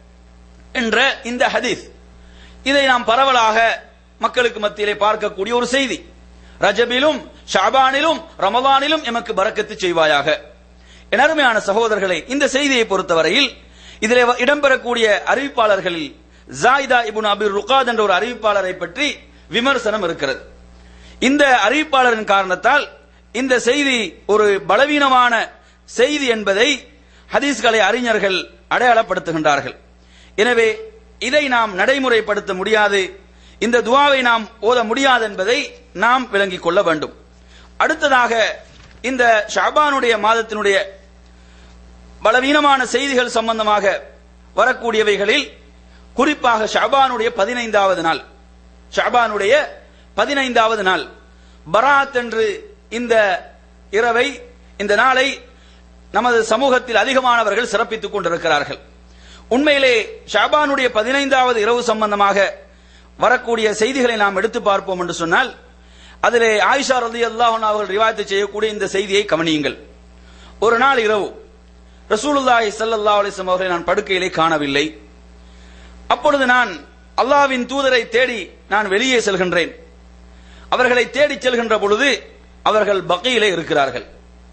என்ற இந்த ஹதீஸ் இதை நாம் பரவலாக மக்களுக்கு மத்தியிலே பார்க்கக்கூடிய ஒரு செய்தி ரஜபிலும் ஷாபானிலும் ரமதானிலும் எமக்கு பரக்கத்து செய்வாயாக என் அருமையான சகோதரர்களை இந்த செய்தியை பொறுத்தவரையில் இதிலே வ- இடம்பெறக்கூடிய அறிவிப்பாளர்களில் ஜாயிதா இப்னு அபி ருகாத் என்ற ஒரு அறிவிப்பாளரை பற்றி விமர்சனம் இருக்கிறது இந்த அறிவிப்பாளரின் காரணத்தால் இந்த செய்தி ஒரு பலவீனமான செய்தி என்பதை ஹதீஸ்களை அறிஞர்கள் அடையாளப்படுத்துகின்றார்கள் எனவே இதை நாம் நடைமுறைப்படுத்த முடியாது இந்த துவாவை நாம் ஓத முடியாது என்பதை நாம் விளங்கிக் கொள்ள வேண்டும் அடுத்ததாக இந்த ஷாபானுடைய மாதத்தினுடைய பலவீனமான செய்திகள் சம்பந்தமாக வரக்கூடியவைகளில் குறிப்பாக ஷாபானுடைய பதினைந்தாவது நாள் ஷாபானுடைய பதினைந்தாவது நாள் பராத் என்று இந்த இரவை இந்த நாளை நமது சமூகத்தில் அதிகமானவர்கள் சிறப்பித்துக் கொண்டிருக்கிறார்கள் உண்மையிலே ஷாபானுடைய பதினைந்தாவது இரவு சம்பந்தமாக வரக்கூடிய செய்திகளை நாம் எடுத்து பார்ப்போம் என்று சொன்னால் அதிலே ஆயிஷா ரதி அல்லாஹன் அவர்கள் ரிவாயத்து செய்யக்கூடிய இந்த செய்தியை கவனியுங்கள் ஒரு நாள் இரவு ரசூலுல்லாஹி ஸல்லல்லாஹு அலைஹி வஸல்லம் அவர்களை நான் படுக்கையிலே காணவில்லை அப்பொழுது நான் அல்லாஹ்வின் தூதரை தேடி நான் வெளியே செல்கின்றேன் அவர்களை தேடிச் செல்கின்ற பொழுது அவர்கள் பகையிலே இருக்கிறார்கள்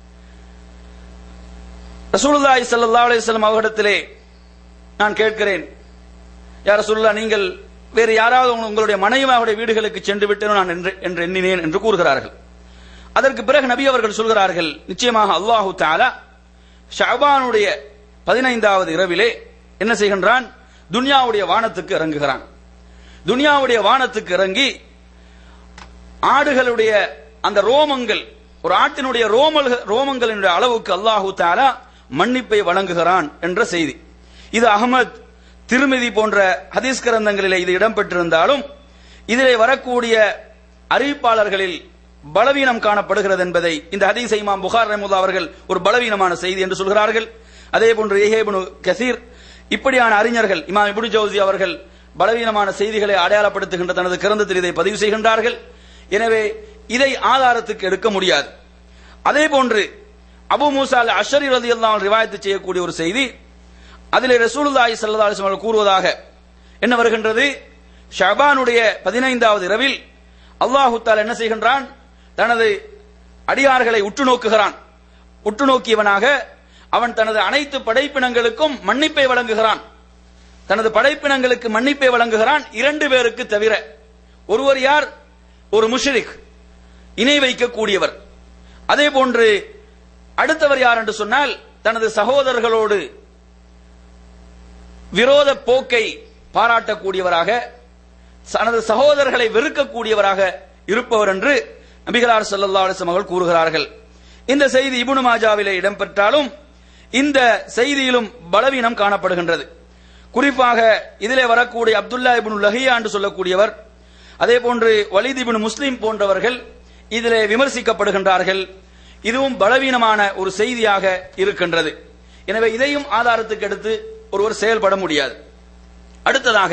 ரசூலுல்லாஹி ஸல்லல்லாஹு அலைஹி வஸல்லம் அவர்களிடத்திலே நான் கேட்கிறேன் யார் ரசூலுல்லாஹ் நீங்கள் வேறு யாராவது உங்க- உங்களுடைய மனைவியாவுடைய வீடுகளுக்கு சென்று விட்டேனோ நான் என்று என்று எண்ணினேன் என்று கூறுகிறார்கள் அதற்கு பிறகு நபி அவர்கள் சொல்கிறார்கள் நிச்சயமாக அல்லாஹு தஆலா ஷஅபானுடைய பதினைந்தாவது இரவிலே என்ன செய்கின்றான் துன்யாவுடைய வானத்துக்கு இறங்குகிறான் துன்யாவுடைய வானத்துக்கு இறங்கி ஆடுகளுடைய அந்த ரோமங்கள் ஒரு ஆட்டினுடைய ரோமல் ரோமங்களினுடைய அளவுக்கு அல்லாஹு தாலா மன்னிப்பை வழங்குகிறான் என்ற செய்தி இது அகமத் திருமிதி போன்ற ஹதீஸ் கிரந்தங்களிலே இது இடம்பெற்றிருந்தாலும் இதிலே வரக்கூடிய அறிவிப்பாளர்களில் பலவீனம் காணப்படுகிறது என்பதை இந்த ஹதீஸ் இமாம் புகார் ரஹ்மத்துல்லாஹி அவர்கள் ஒரு பலவீனமான செய்தி என்று சொல்கிறார்கள் அதே போன்று ஏஹேபுனு கசீர் இப்படியான அறிஞர்கள் இமாம் இப்னு ஜவுசி அவர்கள் பலவீனமான செய்திகளை அடையாளப்படுத்துகின்ற தனது கிரந்தத்தில் இதை பதிவு செய்கின்றார்கள் எனவே இதை ஆதாரத்துக்கு எடுக்க முடியாது அதே போன்று அபு மூசா அல் அஷரி ரதி அல்லாஹ் ரிவாயத்து செய்யக்கூடிய ஒரு செய்தி அதிலே ரசூலுல்லாஹி ஸல்லல்லாஹு அலைஹி வஸல்லம் கூறுவதாக என்ன வருகின்றது ஷபானுடைய பதினைந்தாவது இரவில் அல்லாஹு தாலா என்ன செய்கின்றான் தனது அடியார்களை உற்று நோக்குகிறான் உற்று நோக்கியவனாக அவன் தனது அனைத்து படைப்பினங்களுக்கும் மன்னிப்பை வழங்குகிறான் தனது படைப்பினங்களுக்கு மன்னிப்பை வழங்குகிறான் இரண்டு பேருக்கு தவிர ஒருவர் யார் ஒரு முஷ்ரிக் இணை வைக்கக்கூடியவர் அதே போன்று அடுத்தவர் யார் என்று சொன்னால் தனது சகோதரர்களோடு விரோத போக்கை பாராட்டக்கூடியவராக தனது சகோதரர்களை வெறுக்கக்கூடியவராக இருப்பவர் என்று நபிகளார் ஸல்லல்லாஹு அலைஹி வஸல்லம் அவர்கள் கூறுகிறார்கள் இந்த செய்தி இப்னு மாஜாவிலே இடம்பெற்றாலும் இந்த செய்தியிலும் பலவீனம் காணப்படுகின்றது குறிப்பாக இதிலே வரக்கூடிய அப்துல்லா இப்னு லஹியா என்று சொல்லக்கூடியவர் அதே போன்று வலித் இப்னு முஸ்லிம் போன்றவர்கள் இதிலே விமர்சிக்கப்படுகின்றார்கள் இதுவும் பலவீனமான ஒரு செய்தியாக இருக்கின்றது எனவே இதையும் ஆதாரத்துக்கு எடுத்து ஒருவர் செயல்பட முடியாது அடுத்ததாக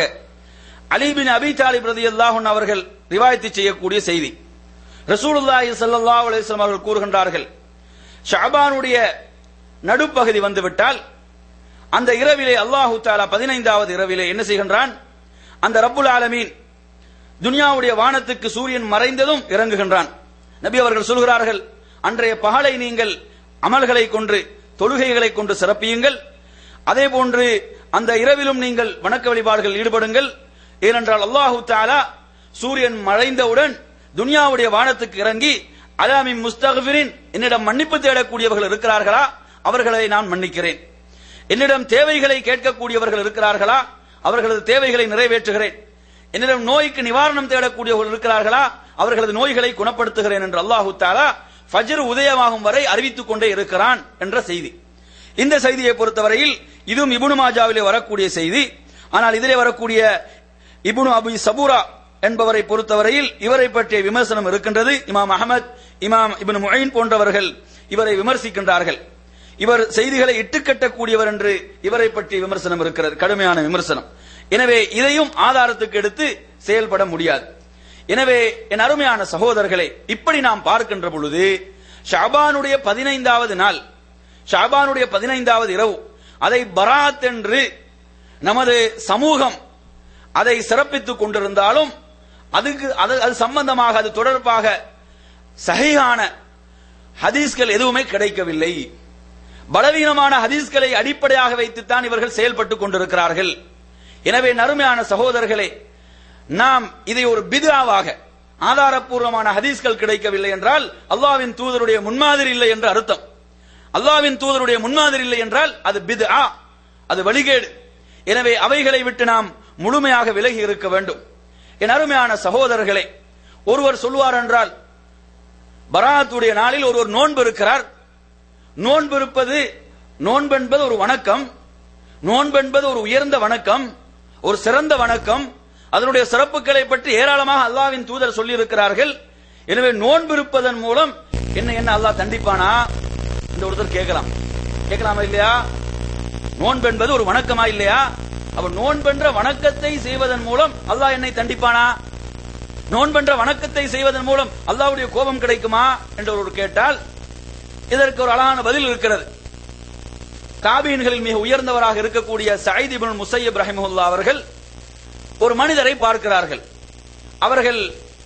அலி பின் அபி தாலிப் ரலியல்லாஹு அன்ஹு அவர்கள் ரிவாயத்து செய்யக்கூடிய செய்தி ரசூலுல்லாஹி ஸல்லல்லாஹு அலைஹி வஸல்லம் அவர்கள் கூறுகின்றார்கள் ஷஅபானுடைய நடுப்பகுதி வந்துவிட்டால் அந்த இரவிலே அல்லாஹு தாலா பதினைந்தாவது இரவிலே என்ன செய்கின்றான் அந்த ரப்புல் ஆலமீன் துனியாவுடைய வானத்துக்கு சூரியன் மறைந்ததும் இறங்குகின்றான் நபி அவர்கள் சொல்கிறார்கள் அன்றைய பகலை நீங்கள் அமல்களை கொண்டு தொழுகைகளை கொண்டு சிறப்பியுங்கள் அதே போன்று அந்த இரவிலும் நீங்கள் வணக்க வழிபாடுகள் ஈடுபடுங்கள் ஏனென்றால் அல்லாஹு தாலா சூரியன் மறைந்தவுடன் துனியாவுடைய வானத்துக்கு இறங்கி அலாமி முஸ்தகபிரின் என்னிடம் மன்னிப்பு தேடக்கூடியவர்கள் இருக்கிறார்களா அவர்களை நான் மன்னிக்கிறேன் என்னிடம் தேவைகளை கேட்கக்கூடியவர்கள் இருக்கிறார்களா அவர்களது தேவைகளை நிறைவேற்றுகிறேன் என்னிடம் நோய்க்கு நிவாரணம் தேடக்கூடியவர்கள் இருக்கிறார்களா அவர்களது நோய்களை குணப்படுத்துகிறேன் என்று அல்லாஹு தாலா ஃபஜ்ர் உதயமாகும் வரை அறிவித்துக் கொண்டே இருக்கிறான் என்ற செய்தி இந்த செய்தியை பொறுத்தவரையில் இதுவும் இபுனு மாஜாவிலே வரக்கூடிய செய்தி ஆனால் இதிலே வரக்கூடிய இபுனு அபு சபூரா என்பவரை பொறுத்தவரையில் இவரை பற்றிய விமர்சனம் இருக்கின்றது இமாம் அகமது இமாம் இப்னு முயின் போன்றவர்கள் இவரை விமர்சிக்கின்றார்கள் இவர் செய்திகளை இட்டுக்கட்டக்கூடியவர் என்று இவரை பற்றிய விமர்சனம் இருக்கிறது கடுமையான விமர்சனம் எனவே இதையும் ஆதாரத்துக்கு எடுத்து செயல்பட முடியாது எனவே என் அருமையான சகோதரர்களை இப்படி நாம் பார்க்கின்ற பொழுது ஷாபானுடைய பதினைந்தாவது நாள் ஷாபானுடைய பதினைந்தாவது இரவு அதை பராத் என்று நமது சமூகம் அதை சிறப்பித்துக் கொண்டிருந்தாலும் அதுக்கு அது அது சம்பந்தமாக அது தொடர்பாக சகையான ஹதீஸ்கள் எதுவுமே கிடைக்கவில்லை பலவீனமான ஹதீஸ்களை அடிப்படையாக வைத்துத்தான் இவர்கள் செயல்பட்டுக் கொண்டிருக்கிறார்கள் எனவே நறுமையான சகோதரர்களே நாம் இதை ஒரு பிதாவாக ஆதாரப்பூர்வமான ஹதீஸ்கள் கிடைக்கவில்லை என்றால் அல்லாவின் தூதருடைய முன்மாதிரி இல்லை என்று அர்த்தம் அல்லாவின் தூதருடைய முன்மாதிரி இல்லை என்றால் அது பித்ஆ அது வழிகேடு எனவே அவைகளை விட்டு நாம் முழுமையாக விலகி இருக்க வேண்டும் என் அருமையான சகோதரர்களே ஒருவர் சொல்வார் என்றால் பராத்துடைய நாளில் ஒருவர் நோன்பு இருக்கிறார் நோன்பு இருப்பது நோன்பு என்பது ஒரு வணக்கம் நோன்பு என்பது ஒரு உயர்ந்த வணக்கம் ஒரு சிறந்த வணக்கம் அதனுடைய சிறப்புகளை பற்றி ஏராளமாக அல்லாவின் தூதர் சொல்லி இருக்கிறார்கள் எனவே நோன்பு இருப்பதன் மூலம் என்ன என்ன அல்லாஹ் தண்டிப்பானா இந்த ஒருத்தர் கேட்கலாம் கேட்கலாமா இல்லையா நோன்பு என்பது ஒரு வணக்கமா இல்லையா அவர் நோன்பென்ற வணக்கத்தை செய்வதன் மூலம் அல்லாஹ் என்னை தண்டிப்பானா நோன்பென்ற வணக்கத்தை செய்வதன் மூலம் அல்லாஹ்வுடைய கோபம் கிடைக்குமா என்று ஒரு கேட்டால் இதற்கு ஒரு அழகான பதில் இருக்கிறது காபீன்களில் மிக உயர்ந்தவராக இருக்கக்கூடிய சயீத் இப்னு முசையப் ரஹிமஹுல்லா அவர்கள் ஒரு மனிதரை பார்க்கிறார்கள் அவர்கள்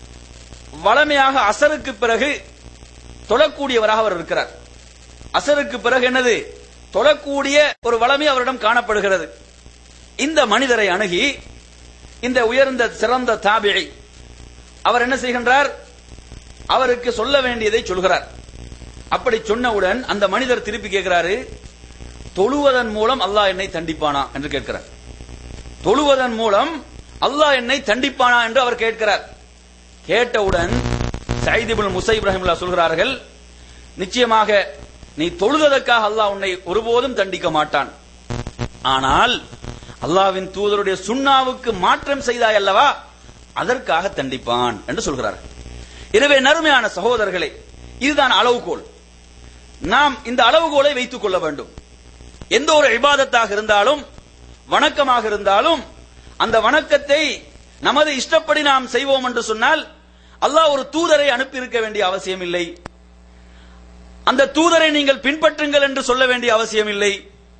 வளமையாக அசருக்கு பிறகு தொழக்கூடியவராக அவர் இருக்கிறார் அசருக்கு பிறகு என்னது தொழக்கூடிய ஒரு வளமை அவரிடம் காணப்படுகிறது இந்த மனிதரை அணுகி இந்த உயர்ந்த சிறந்த தாபிழை அவர் என்ன செய்கின்றார் அவருக்கு சொல்ல வேண்டியதை சொல்கிறார் அப்படி சொன்னவுடன் அந்த மனிதர் திருப்பி கேட்கிறாரு தொழுவதன் மூலம் அல்லாஹ் என்னை தண்டிப்பானா என்று கேட்கிறார் தொழுவதன் மூலம் அல்லாஹ் என்னை தண்டிப்பானா என்று அவர் கேட்கிறார் கேட்டவுடன் சைதிபுல் முசை இப்ராஹிமுல்லா சொல்கிறார்கள் நிச்சயமாக நீ தொழுதற்காக அல்லாஹ் உன்னை ஒருபோதும் தண்டிக்க மாட்டான் ஆனால் அல்லாவின் தூதருடைய சுண்ணாவுக்கு மாற்றம் செய்தாய் அல்லவா அதற்காக தண்டிப்பான் என்று சொல்கிறார் எனவே நறுமையான சகோதரர்களே இதுதான் அளவுகோல் நாம் இந்த அளவுகோலை வைத்துக் கொள்ள வேண்டும் எந்த ஒரு இபாதத்தாக இருந்தாலும் வணக்கமாக இருந்தாலும் அந்த வணக்கத்தை நமது இஷ்டப்படி நாம் செய்வோம் என்று சொன்னால் அல்லாஹ் ஒரு தூதரை அனுப்பி இருக்க வேண்டிய அவசியம் இல்லை அந்த தூதரை நீங்கள் பின்பற்றுங்கள் என்று சொல்ல வேண்டிய அவசியம் இல்லை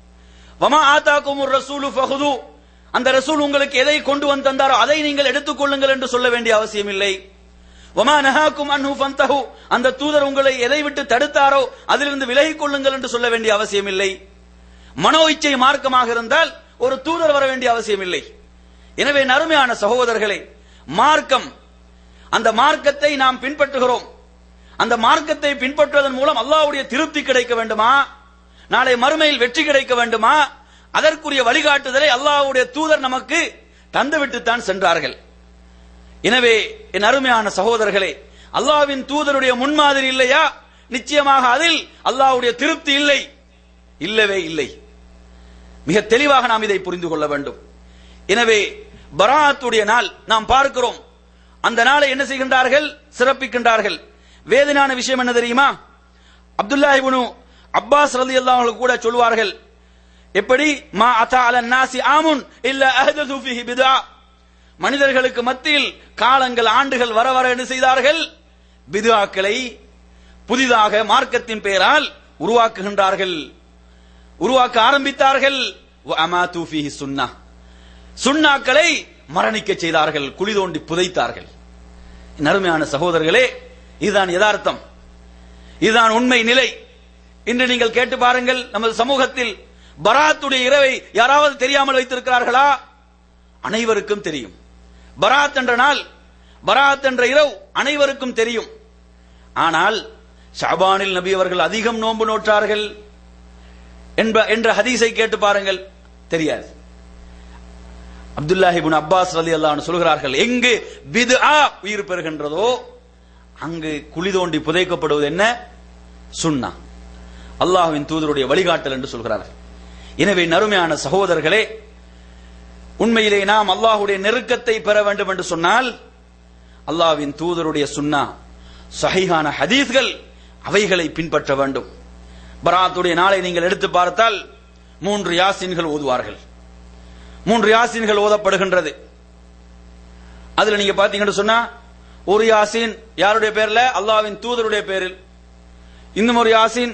வமா ஆதாக்கும் ஒரு ரசூலு ஃபஹுது அந்த ரசூல் உங்களுக்கு எதை கொண்டு வந்து தந்தாரோ அதை நீங்கள் எடுத்துக் கொள்ளுங்கள் என்று சொல்ல வேண்டிய அவசியம் இல்லை வமா நஹாக்கும் அன்ஹு ஃபந்தஹு அந்த தூதர் உங்களை எதை விட்டு தடுத்தாரோ அதிலிருந்து விலகிக் கொள்ளுங்கள் என்று சொல்ல வேண்டிய அவசியம் இல்லை மனோ இச்சை மார்க்கமாக இருந்தால் ஒரு தூதர் வர வேண்டிய அவசியம் இல்லை எனவே நறுமையான சகோதரர்களே மார்க்கம் அந்த மார்க்கத்தை நாம் பின்பற்றுகிறோம் அந்த மார்க்கத்தை பின்பற்றுவதன் மூலம் அல்லாஹ்வுடைய திருப்தி கிடைக்க வேண்டுமா நாளை மறுமையில் வெற்றி கிடைக்க வேண்டுமா அதற்குரிய வழிகாட்டுதலை அல்லாஹ்வுடைய தூதர் நமக்கு தந்துவிட்டுத்தான் சென்றார்கள் எனவே என் அருமையான சகோதரர்களே அல்லாஹ்வின் தூதருடைய முன்மாதிரி இல்லையா நிச்சயமாக அதில் அல்லாஹ்வுடைய திருப்தி இல்லை இல்லவே இல்லை மிக தெளிவாக நாம் இதை புரிந்து கொள்ள வேண்டும் எனவே பராத்துடைய நாள் நாம் பார்க்கிறோம் அந்த நாளை என்ன செய்கின்றார்கள் சிறப்பிக்கின்றார்கள் வேதனான விஷயம் என்ன தெரியுமா அப்துல்லா இப்னு அப்பாஸ் ரலியல்லாஹு அன்ஹு கூட சொல்வார்கள் எப்படி மா அத்தா அல நாசி ஆமுன் இல்ல அஹதது ஃபீஹி பிதா மனிதர்களுக்கு மத்தியில் காலங்கள் ஆண்டுகள் வர வர என்ன செய்தார்கள் பிதுஆக்களை புதிதாக மார்க்கத்தின் பெயரால் உருவாக்குகின்றார்கள் உருவாக்க ஆரம்பித்தார்கள் அமாது ஃபீஹி சுன்னா சுன்னாக்களை மரணிக்க செய்தார்கள் குழி தோண்டி புதைத்தார்கள் என் அருமையான சகோதரர்களே இதுதான் யதார்த்தம் இதுதான் உண்மை நிலை இன்று நீங்கள் கேட்டு பாருங்கள் நமது சமூகத்தில் பராத்துடைய இரவை யாராவது தெரியாமல் வைத்திருக்கிறார்களா அனைவருக்கும் தெரியும் பராத் என்ற நாள் பராத் என்ற இரவு அனைவருக்கும் தெரியும் ஆனால் ஷாபானில் நபி அவர்கள் அதிகம் நோன்பு நோற்றார்கள் என்ப என்ற ஹதீஸை கேட்டு பாருங்கள் தெரியாது அப்துல்லாஹிபின் அப்பாஸ் ரலி அல்லாஹ் சொல்கிறார்கள் எங்கு பிதுஆ உயிர் பெறுகின்றதோ அங்கு குழி தோண்டி புதைக்கப்படுவது என்ன சுன்னா அல்லாஹ்வின் தூதருடைய வழிகாட்டல் என்று சொல்கிறார்கள் எனவே நறுமையான சகோதரர்களே உண்மையிலே நாம் அல்லாஹ்வுடைய நெருக்கத்தை பெற வேண்டும் என்று சொன்னால் அல்லாஹ்வின் தூதருடைய சுன்னா சஹீஹான ஹதீஸ்கள் அவைகளை பின்பற்ற வேண்டும் பராத்துடைய நாளை நீங்கள் எடுத்து பார்த்தால் மூன்று யாசின்கள் ஓதுவார்கள் மூன்று யாசின்கள் ஓதப்படுகின்றது அதுல நீங்க பாத்தீங்கன்னு சொன்னா ஒரு யாசின் யாருடைய பேர்ல அல்லாஹ்வின் தூதருடைய பேரில் இன்னும் ஒரு யாசின்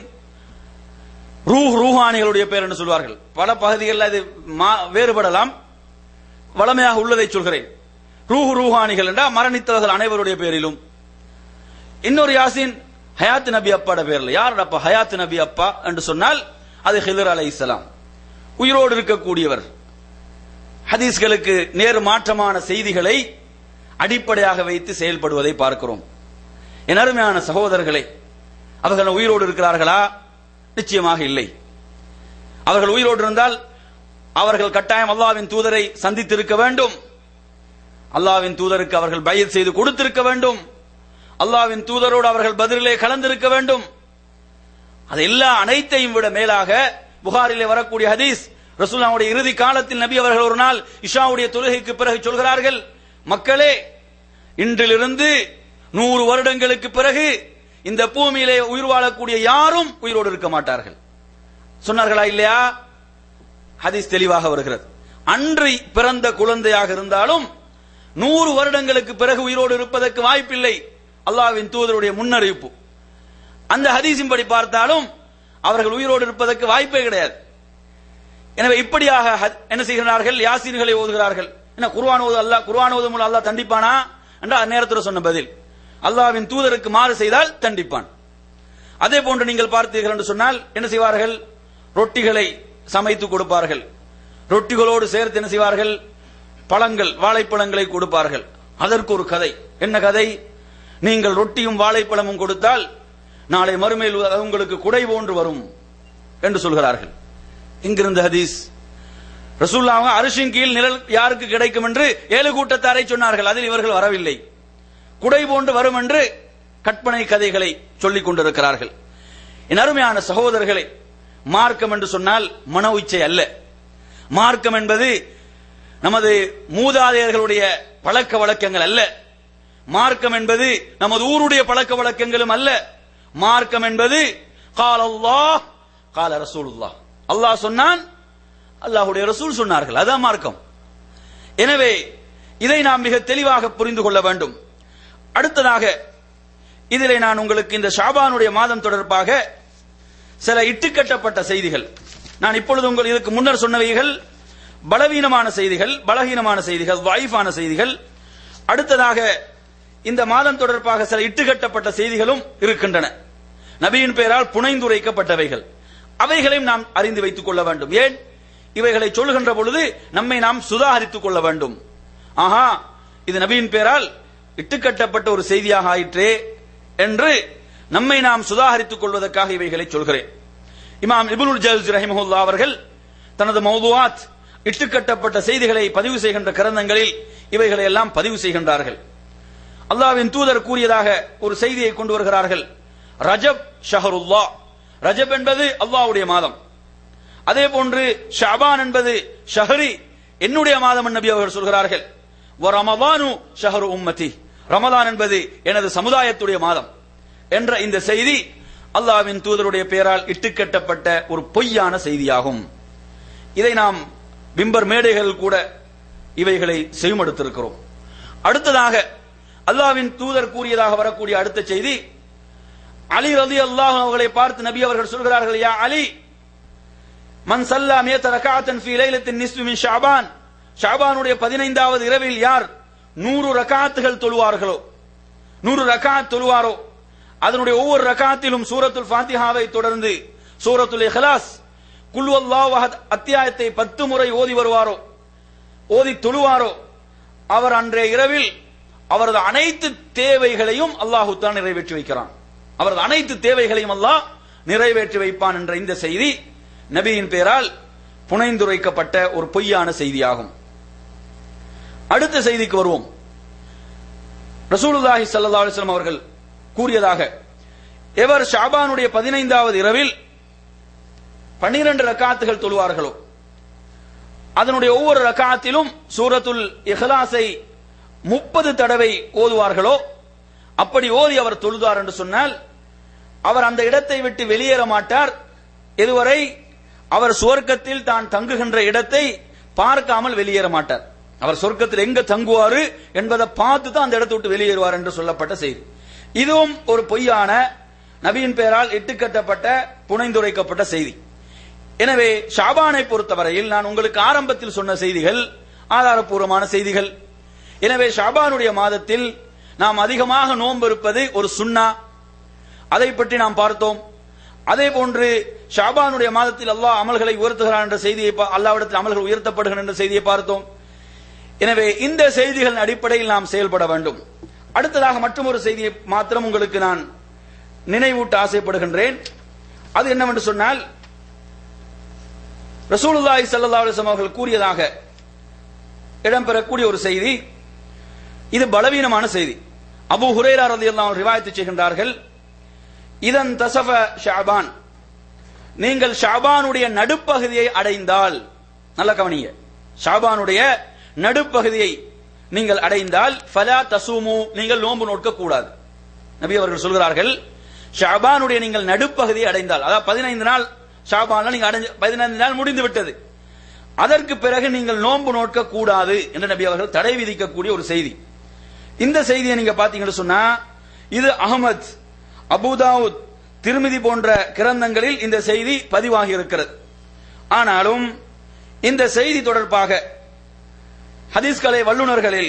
ரூஹ் ரூஹானிகளுடைய பேர் என்று சொல்வார்கள் பல பகுதிகளில் அது மா- வேறுபடலாம் வளமையாக உள்ளதை சொல்கிறேன் ரூஹ் ரூஹானிகள் என்றால் மரணித்தவர்கள் அனைவருடைய பேரிலும் இன்னொரு யாசின் ஹயாத் நபி அப்பாட பேர்ல யாரோட அப்பா ஹயாத் நபி அப்பா என்று சொன்னால் அது ஹிதர் அலை இஸ்லாம் உயிரோடு இருக்கக்கூடியவர் ஹதீஸ்களுக்கு நேர் மாற்றமான செய்திகளை அடிப்படையாக வைத்து செயல்படுவதை பார்க்கிறோம் என் அருமையான சகோதரர்களே அவர்கள் உயிரோடு இருக்கிறார்களா நிச்சயமாக இல்லை அவர்கள் உயிரோடு இருந்தால் அவர்கள் கட்டாயம் அல்லாவின் தூதரை சந்தித்திருக்க வேண்டும் அல்லாவின் தூதருக்கு அவர்கள் பயிர் செய்து கொடுத்திருக்க வேண்டும் அல்லாவின் தூதரோடு அவர்கள் பதிலே கலந்திருக்க வேண்டும் அது எல்லா அனைத்தையும் விட மேலாக புகாரிலே வரக்கூடிய ஹதீஸ் ரசூலுல்லாஹ்வுடைய இறுதி காலத்தில் நபி அவர்கள் ஒரு நாள் இஷாவுடைய தொழுகைக்கு பிறகு சொல்கிறார்கள் மக்களே இன்றிலிருந்து நூறு வருடங்களுக்கு பிறகு இந்த பூமியிலே உயிர் வாழக்கூடிய யாரும் உயிரோடு இருக்க மாட்டார்கள் சொன்னார்களா இல்லையா ஹதீஸ் தெளிவாக வருகிறது அன்று பிறந்த குழந்தையாக இருந்தாலும் நூறு வருடங்களுக்கு பிறகு உயிரோடு இருப்பதற்கு வாய்ப்பில்லை அல்லாஹ்வின் தூதருடைய முன்னறிவிப்பு அந்த ஹதீஸின் படி பார்த்தாலும் அவர்கள் உயிரோடு இருப்பதற்கு வாய்ப்பே கிடையாது எனவே இப்படியாக ஹத்- என்ன செய்கிறார்கள் யாசீன்களை ஓதுகிறார்கள் என்ன குர்ஆன் ஓது அல்லாஹ் குர்ஆன் ஓது மூலம் அல்லாஹ் தண்டிப்பானா என்ற நேரத்தில் சொன்ன பதில் அல்லாஹ்வின் தூதருக்கு மாறு செய்தால் தண்டிப்பான் அதே போன்று நீங்கள் பார்த்தீர்கள் என்று சொன்னால் என்ன செய்வார்கள் ரொட்டிகளை சமைத்து கொடுப்பார்கள் ரொட்டிகளோடு சேர்த்து என்ன செய்வார்கள் பழங்கள் வாழைப்பழங்களை கொடுப்பார்கள் அதற்கு ஒரு கதை என்ன கதை நீங்கள் ரொட்டியும் வாழைப்பழமும் கொடுத்தால் நாளை மறுமையில் அது உங்களுக்கு குடை போன்று வரும் என்று சொல்கிறார்கள் எங்கிருந்து ஹதீஸ் ரசூல்லாவும் அரிசின் கீழ் நிழல் யாருக்கு கிடைக்கும் என்று ஏழு கூட்டத்தாரை சொன்னார்கள் அதில் இவர்கள் வரவில்லை குடை போன்று வரும் என்று கற்பனை கதைகளை சொல்லிக் கொண்டிருக்கிறார்கள் என் அருமையான சகோதரர்களே மார்க்கம் என்று சொன்னால் மன இச்சை அல்ல மார்க்கம் என்பது நமது மூதாதையர்களுடைய பழக்க வழக்கங்கள் அல்ல மார்க்கம் என்பது நமது ஊருடைய பழக்க வழக்கங்களும் அல்ல மார்க்கம் என்பது கால அல்லாஹ் கால ரசூலுல்லாஹ் அல்லாஹ் சொன்னான் அல்லாஹ்வுடைய ரசூல் சொன்னார்கள் அதான் மார்க்கம் எனவே இதை நாம் மிக தெளிவாக புரிந்து கொள்ள வேண்டும் அடுத்ததாக இதிலே நான் உங்களுக்கு இந்த ஷாபானுடைய மாதம் தொடர்பாக சில இட்டுக்கட்டப்பட்ட செய்திகள் நான் இப்பொழுது உங்கள் இதுக்கு முன்னர் சொன்னவைகள் பலவீனமான செய்திகள் பலகீனமான செய்திகள் வாய்ஃபான செய்திகள் அடுத்ததாக இந்த மாதம் தொடர்பாக சில இட்டுக்கட்டப்பட்ட செய்திகளும் இருக்கின்றன நபியின் பெயரால் புனைந்துரைக்கப்பட்டவைகள் அவைகளையும் நாம் அறிந்து வைத்துக் கொள்ள வேண்டும் ஏன் இவைகளை சொல்கின்ற பொழுது நம்மை நாம் சுதாகரித்துக் கொள்ள வேண்டும் ஆஹா இது நபியின் பெயரால் இட்டுக்கட்டப்பட்ட ஒரு செய்தியாக ஆயிற்றே என்று நம்மை நாம் சுதாகரித்துக் கொள்வதற்காக இவைகளை சொல்கிறேன் இமாம் இபுல் ஜல்ஸ் ரஹிமஹுல்லா அவர்கள் தனது மௌதுவாத் இட்டுக்கட்டப்பட்ட செய்திகளை பதிவு செய்கின்ற கிரந்தங்களில் இவைகளை எல்லாம் பதிவு செய்கின்றார்கள் அல்லாவின் தூதர் கூறியதாக ஒரு செய்தியை கொண்டு வருகிறார்கள் ரஜப் ஷஹருல்லா ரஜப் என்பது அல்லாஹ்வுடைய மாதம் அதே போன்று ஷாபான் என்பது ஷஹரி என்னுடைய மாதம் நபி அவர்கள் சொல்கிறார்கள் வ ரமதானு ஷஹரு உம்மதி ரமதான் என்பது எனது சமுதாயத்துடைய மாதம் என்ற இந்த செய்தி அல்லாவின் தூதருடைய பெயரால் இட்டுக்கட்டப்பட்ட ஒரு பொய்யான செய்தியாகும் இதை நாம் பிம்பர் மேடைகள் கூட இவைகளை செய்மடுத்திருக்கிறோம் அடுத்ததாக அல்லாவின் தூதர் கூறியதாக வரக்கூடிய அடுத்த செய்தி அலி ரதி அல்லாஹ் அவர்களை பார்த்து நபி அவர்கள் சொல்கிறார்கள் யா அலி மன் சல்லா மியத ரகாத்தன் ஃபீ லைலத்தின் நிஸ்ஃபி மின் ஷாபான் ஷாபானுடைய பதினைந்தாவது இரவில் யார் நூறு ரகாத்துகள் தொழுவார்களோ நூறு ரகாத் தொழுவாரோ அதனுடைய ஒவ்வொரு ரகாத்திலும் சூரத்துல் ஃபாத்திஹாவை தொடர்ந்து சூரத்துல் இஹ்லாஸ் குல் அல்லாஹ் அஹத் அத்தியாயத்தை பத்து முறை ஓதி வருவாரோ ஓதி தொழுவாரோ அவர் அன்றைய இரவில் அவரது அனைத்து தேவைகளையும் அல்லாஹு தான் நிறைவேற்றி வைக்கிறான் அவரது அனைத்து தேவைகளையும் அல்லாஹ் நிறைவேற்றி வைப்பான் என்ற இந்த செய்தி நபியின் பெயரால் புனைந்துரைக்கப்பட்ட ஒரு பொய்யான செய்தியாகும் அடுத்த செய்திக்கு வருவோம் ரசூலுல்லாஹி ஸல்லல்லாஹு அலைஹி வஸல்லம் அவர்கள் கூறியதாக எவர் ஷாபானுடைய பதினைந்தாவது இரவில் பன்னிரண்டு ரக்காத்துகள் தொழுவார்களோ அதனுடைய ஒவ்வொரு ரக்காத்திலும் சூரத்துல் இஹ்லாஸை முப்பது தடவை ஓதுவார்களோ அப்படி ஓதி அவர் தொழுதார் என்று சொன்னால் அவர் அந்த இடத்தை விட்டு வெளியேற மாட்டார் இதுவரை அவர் சுவர்க்கத்தில் தான் தங்குகின்ற இடத்தை பார்க்காமல் வெளியேற மாட்டார் அவர் சொர்க்கத்தில் எங்க தங்குவாரு என்பதை பார்த்து தான் அந்த இடத்தை விட்டு வெளியேறுவார் என்று சொல்லப்பட்ட செய்தி இதுவும் ஒரு பொய்யான நபியின் பெயரால் இட்டுக்கட்டப்பட்ட புனைந்துரைக்கப்பட்ட செய்தி எனவே ஷாபானை பொறுத்தவரையில் நான் உங்களுக்கு ஆரம்பத்தில் சொன்ன செய்திகள் ஆதாரப்பூர்வமான செய்திகள் எனவே ஷாபானுடைய மாதத்தில் நாம் அதிகமாக நோன்பு இருப்பது ஒரு சுன்னா அதை பற்றி நாம் பார்த்தோம் அதே போன்று ஷாபானுடைய மாதத்தில் அல்லாஹ் அமல்களை உயர்த்துகிறான் என்ற செய்தியை பா- அல்லாஹ்விடத்தில் அமல்கள் உயர்த்தப்படுகின்றன என்ற செய்தியை பார்த்தோம் எனவே இந்த செய்திகளின் அடிப்படையில் நாம் செயல்பட வேண்டும் அடுத்ததாக மற்றொரு செய்தியை மாத்திரம் உங்களுக்கு நான் நினைவூட்ட ஆசைப்படுகின்றேன் அது என்னவென்று சொன்னால் ரசூலுல்லாஹி ஸல்லல்லாஹு அலைஹி வஸல்லம் அவர்கள் கூறியதாக இடம்பெறக்கூடிய ஒரு செய்தி இது பலவீனமான செய்தி அபூ ஹுரைரா ரலியல்லாஹு அன்ஹு ரிவாயத்து செய்கின்றார்கள் இதன் தசஃப ஷாபான் நீங்கள் ஷாபானுடைய நடுப்பகுதியை அடைந்தால் நல்ல கவனிங்க ஷாபானுடைய நடுப்பகுதியை நீங்கள் அடைந்தால் ஃபலா தசூமு நீங்கள் நோன்பு நோட்க கூடாது நபி அவர்கள் சொல்கிறார்கள் ஷாபானுடைய நீங்கள் நடுப்பகுதியை அடைந்தால் அதாவது பதினைந்து நாள் ஷாபான்ல நீங்க அடைஞ்சு பதினைந்து நாள் முடிந்து விட்டது அதற்கு பிறகு நீங்கள் நோன்பு நோட்க கூடாது என்று நபி அவர்கள் தடை விதிக்கக்கூடிய ஒரு செய்தி இந்த செய்தியை நீங்க பாத்தீங்கன்னு சொன்னா இது அகமத் அபுதாவுத் திருமிதி போன்ற கிரந்தங்களில் இந்த செய்தி பதிவாகி இருக்கிறது ஆனாலும் இந்த செய்தி தொடர்பாக ஹதீஸ்கலை வல்லுநர்களில்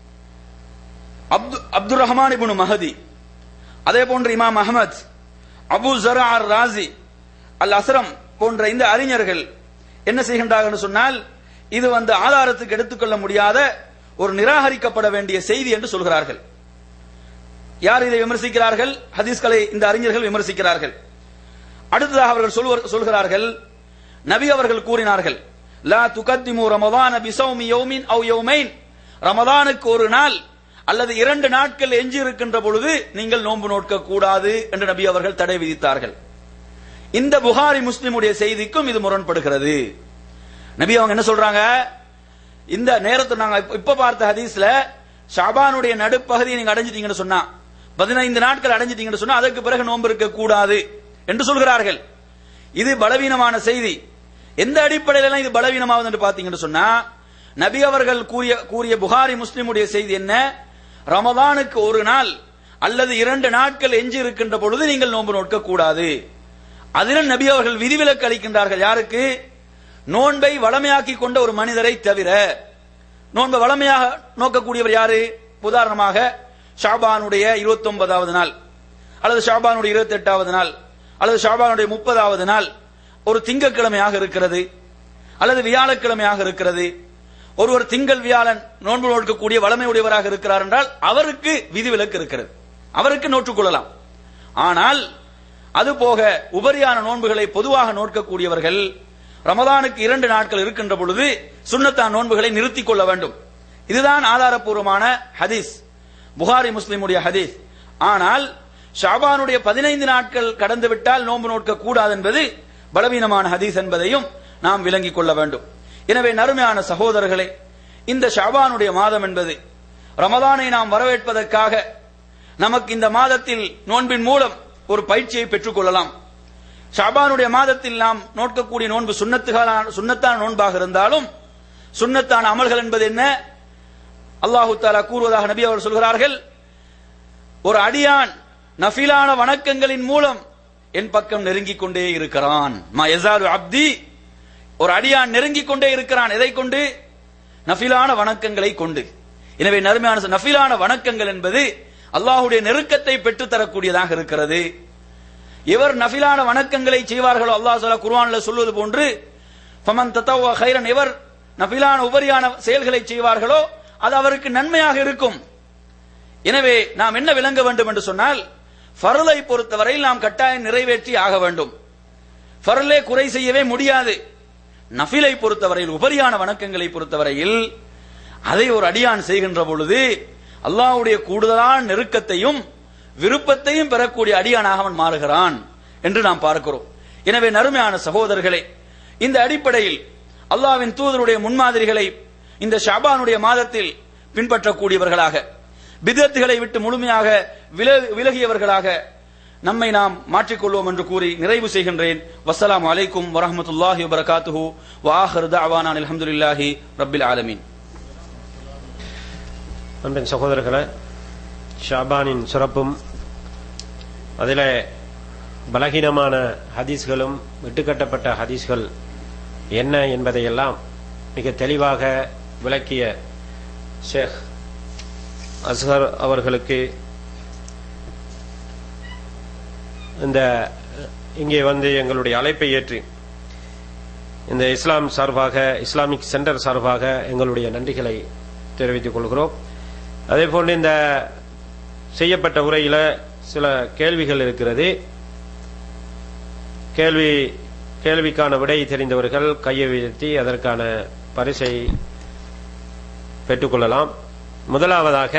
அப்து அப்துல் ரஹ்மான் இப்னு மஹதி அதே போன்று இமாம் அஹமத் அபு ஜரா அர் ராசி அல் அஸ்ரம் போன்ற இந்த அறிஞர்கள் என்ன செய்கின்றார்கள் என்று சொன்னால் இது வந்து ஆதாரத்துக்கு எடுத்துக்கொள்ள முடியாத ஒரு நிராகரிக்கப்பட வேண்டிய செய்தி என்று சொல்கிறார்கள் யார் இதை விமர்சிக்கிறார்கள் ஹதீஸ்களை இந்த அறிஞர்கள் விமர்சிக்கிறார்கள் அடுத்ததாக அவர்கள் சொல்வர்- சொல்கிறார்கள் நபி அவர்கள் கூறினார்கள் லா துகத்திமு ரமதான பிசௌமி யௌமின் அவ் யௌமைன் ரமதானுக்கு ஒரு நாள் அல்லது இரண்டு நாட்கள் எஞ்சி இருக்கின்ற பொழுது நீங்கள் நோன்பு நோட்க கூடாது என்று நபி அவர்கள் தடை விதித்தார்கள் இந்த புகாரி முஸ்லிமுடைய செய்திக்கும் இது முரண்படுகிறது நபி அவங்க என்ன சொல்றாங்க இந்த நேரத்தை நாங்க இப்ப- இப்ப பார்த்த ஹதீஸ்ல ஷாபானுடைய நடுப்பகுதியை நீங்க அடைஞ்சிட்டீங்கன்னு சொன்னா பதினைந்து நாட்கள் அடைஞ்சிட்டீங்கன்னு சொன்னா அதற்கு பிறகு நோன்பு இருக்க கூடாது என்று சொல்கிறார்கள் இது பலவீனமான செய்தி எந்த அடிப்படையில எல்லாம் இது பலவீனமாவது என்று பாத்தீங்கன்னு சொன்னா நபி அவர்கள் கூறிய கூறிய புகாரி முஸ்லிமுடைய செய்தி என்ன ரமதானுக்கு ஒரு நாள் அல்லது இரண்டு நாட்கள் எஞ்சி இருக்கின்ற பொழுது நீங்கள் நோன்பு நோட்க கூடாது அதிலும் நபி அவர்கள் விதிவிலக்கு அளிக்கின்றார்கள் யாருக்கு நோன்பை வளமையாக்கி கொண்ட ஒரு மனிதரை தவிர நோன்பை வளமையாக நோக்கக்கூடியவர் யாரு உதாரணமாக ஷாபானுடைய இருபத்தி ஒன்பதாவது நாள் அல்லது ஷாபானுடைய இருபத்தி எட்டாவது நாள் அல்லது ஷாபானுடைய முப்பதாவது நாள் ஒரு திங்கட்கிழமையாக இருக்கிறது அல்லது வியாழக்கிழமையாக இருக்கிறது ஒருவர் திங்கள் வியாழன் நோன்பு நோக்கக்கூடிய வளமையுடையவராக இருக்கிறார் என்றால் அவருக்கு விதிவிலக்கு இருக்கிறது அவருக்கு நோற்றுக் கொள்ளலாம் ஆனால் அதுபோக உபரியான நோன்புகளை பொதுவாக நோக்கக்கூடியவர்கள் ரமதானுக்கு இரண்டு நாட்கள் இருக்கின்ற பொழுது சுன்னத்தான் நோன்புகளை நிறுத்திக் கொள்ள வேண்டும் இதுதான் ஆதாரப்பூர்வமான ஹதீஸ் புகாரி முஸ்லிமுடைய ஹதீஸ் ஆனால் ஷாபானுடைய பதினைந்து நாட்கள் கடந்து விட்டால் நோன்பு நோக்க கூடாது என்பது பலவீனமான ஹதீஸ் என்பதையும் நாம் விளங்கிக் கொள்ள வேண்டும் எனவே நறுமையான சகோதரர்களே இந்த ஷாபானுடைய மாதம் என்பது ரமதானை நாம் வரவேற்பதற்காக நமக்கு இந்த மாதத்தில் நோன்பின் மூலம் ஒரு பயிற்சியை பெற்றுக் கொள்ளலாம் ஷாபானுடைய மாதத்தில் நாம் நோக்கக்கூடிய நோன்பு சுண்ணத்துகளான சுண்ணத்தான நோன்பாக இருந்தாலும் சுண்ணத்தான அமல்கள் என்பது என்ன அல்லாஹு தாலா கூறுவதாக நபி அவர் சொல்கிறார்கள் ஒரு அடியான் நஃபிலான வணக்கங்களின் மூலம் என் பக்கம் நெருங்கிக் கொண்டே இருக்கிறான் மா எசாரு அப்தி ஒரு அடியான் நெருங்கிக் கொண்டே இருக்கிறான் எதை கொண்டு நஃபிலான வணக்கங்களை கொண்டு எனவே நறுமையான நஃபிலான வணக்கங்கள் என்பது அல்லாஹுடைய நெருக்கத்தை பெற்றுத் தரக்கூடியதாக இருக்கிறது எவர் நஃபிலான வணக்கங்களை செய்வார்களோ அல்லாஹ் சொல்ல குர்ஆன்ல சொல்வது போன்று ஃபமன் தத்தவ கைரன் எவர் நஃபிலான உபரியான செயல்களை செய்வார்களோ அது அவருக்கு நன்மையாக இருக்கும் எனவே நாம் என்ன விளங்க வேண்டும் என்று சொன்னால் ஃபர்லை பொறுத்தவரையில் நாம் கட்டாயம் நிறைவேற்றி ஆக வேண்டும் ஃபர்லே குறை செய்யவே முடியாது நஃபிலை பொறுத்தவரையில் உபரியான வணக்கங்களை பொறுத்தவரையில் அதை ஒரு அடியான் செய்கின்ற பொழுது அல்லாஹ்வுடைய கூடுதலான நெருக்கத்தையும் விருப்பத்தையும் பெறக்கூடிய அடியானாக அவன் மாறுகிறான் என்று நாம் பார்க்கிறோம் எனவே நறுமையான சகோதரர்களே இந்த அடிப்படையில் அல்லாஹ்வின் தூதருடைய முன்மாதிரிகளை இந்த ஷாபானுடைய மாதத்தில் பின்பற்றக்கூடியவர்களாக பிதத்துகளை விட்டு முழுமையாக வில- விலகியவர்களாக நம்மை நாம் மாற்றிக்கொள்வோம் என்று கூறி நிறைவு செய்கின்றேன் வஸ்ஸலாமு அலைக்கும் வரஹ்மத்துல்லாஹி வபரகாத்துஹு வ ஆஹிரு தஅவானா அல்ஹம்துலில்லாஹி ரப்பில் ஆலமீன் அன்பின் சகோதரர்களே ஷாபானின் சிறப்பும் அதில் பலகீனமான ஹதீஸ்களும் விட்டுக்கட்டப்பட்ட ஹதீஸ்கள் என்ன என்பதையெல்லாம் மிக தெளிவாக விளக்கிய ஷேக் அஸ்ஹர் அவர்களுக்கு இந்த இங்கே வந்து எங்களுடைய அழைப்பை ஏற்று இந்த இஸ்லாம் சார்பாக இஸ்லாமிக் சென்டர் சார்பாக எங்களுடைய நன்றிகளை தெரிவித்துக் கொள்கிறோம் அதே போன்று இந்த செய்யப்பட்ட உரையில சில கேள்விகள் இருக்கிறது கேள்வி கேள்விக்கான விடை தெரிந்தவர்கள் கையை உயர்த்தி அதற்கான பரிசை பெற்றுக்கொள்ளலாம் முதலாவதாக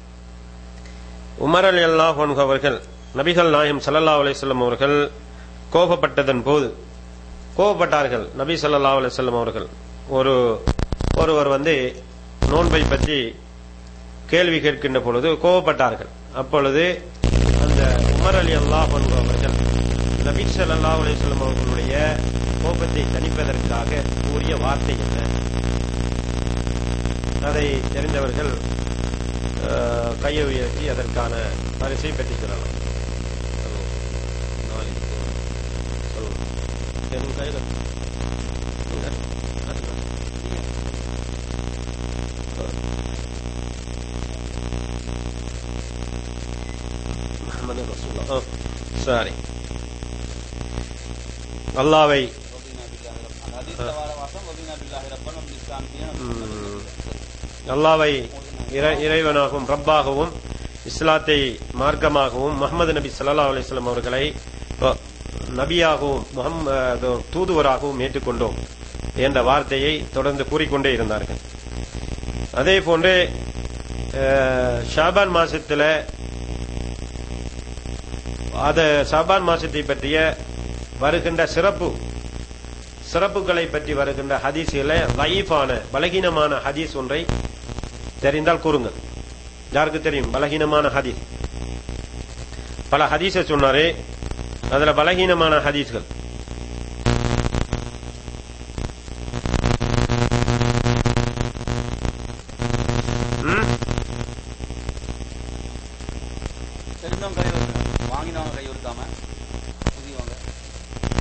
உமர் அலி அல்லாஹ் அவர்கள் நபிகள் நாயம் ஸல்லல்லாஹு அலைஹி வஸல்லம் அவர்கள் கோபப்பட்டதன் போது கோபப்பட்டார்கள் நபி ஸல்லல்லாஹு அலைஹி வஸல்லம் அவர்கள் ஒரு ஒருவர் வந்து நோன்பை பற்றி கேள்வி கேட்கின்ற பொழுது கோபப்பட்டார்கள் அப்பொழுது அந்த உமர் அலி அல்லாஹ் அவர்கள் நபி ஸல்லல்லாஹு அலைஹி வஸல்லம் அவர்களுடைய கோபத்தை தணிப்பதற்காக கூறிய வார்த்தை என்ன அதை தெரிந்தவர்கள் அஹ், கையை உயர்த்தி அதற்கான பரிசை பெற்றுக் கொள்ளலாம் சொல்லுங்க. கையில. முஹம்மது ரசூலுல்லாஹ். ஓ, சரி அல்லாவை ம், அல்லாவை இறை- இறைவனாகவும் ரப்பாகவும் இஸ்லாத்தை மார்க்கமாகவும் முகமது நபி ஸல்லல்லாஹு அலைஹி வஸல்லம் அவர்களை அஹ், நபியாகவும் முஹம்மது தூதுவராகவும் ஏற்றுக்கொண்டோம் என்ற வார்த்தையை தொடர்ந்து கூறிக்கொண்டே இருந்தார்கள் அதே போன்று அஹ், ஷாபான் மாசத்துல அத ஷாபான் மாசத்தை பற்றிய வருகின்ற சிறப்பு சிறப்புகளை பற்றி வருகின்ற ஹதீஸ்களை லைஃபான பலகீனமான ஹதீஸ் ஒன்றை தெரிந்தால் கூறுங்கள் யாருக்கு தெரியும் பலகீனமான ஹதீஸ் பல ஹதீஸை சொன்னாரே அதுல பலகீனமான ஹதீஸ்கள் ம்? தெரிஞ்சவங்க கை வைக்கணும் வாங்கினவங்க கை வைக்காம புதியவங்க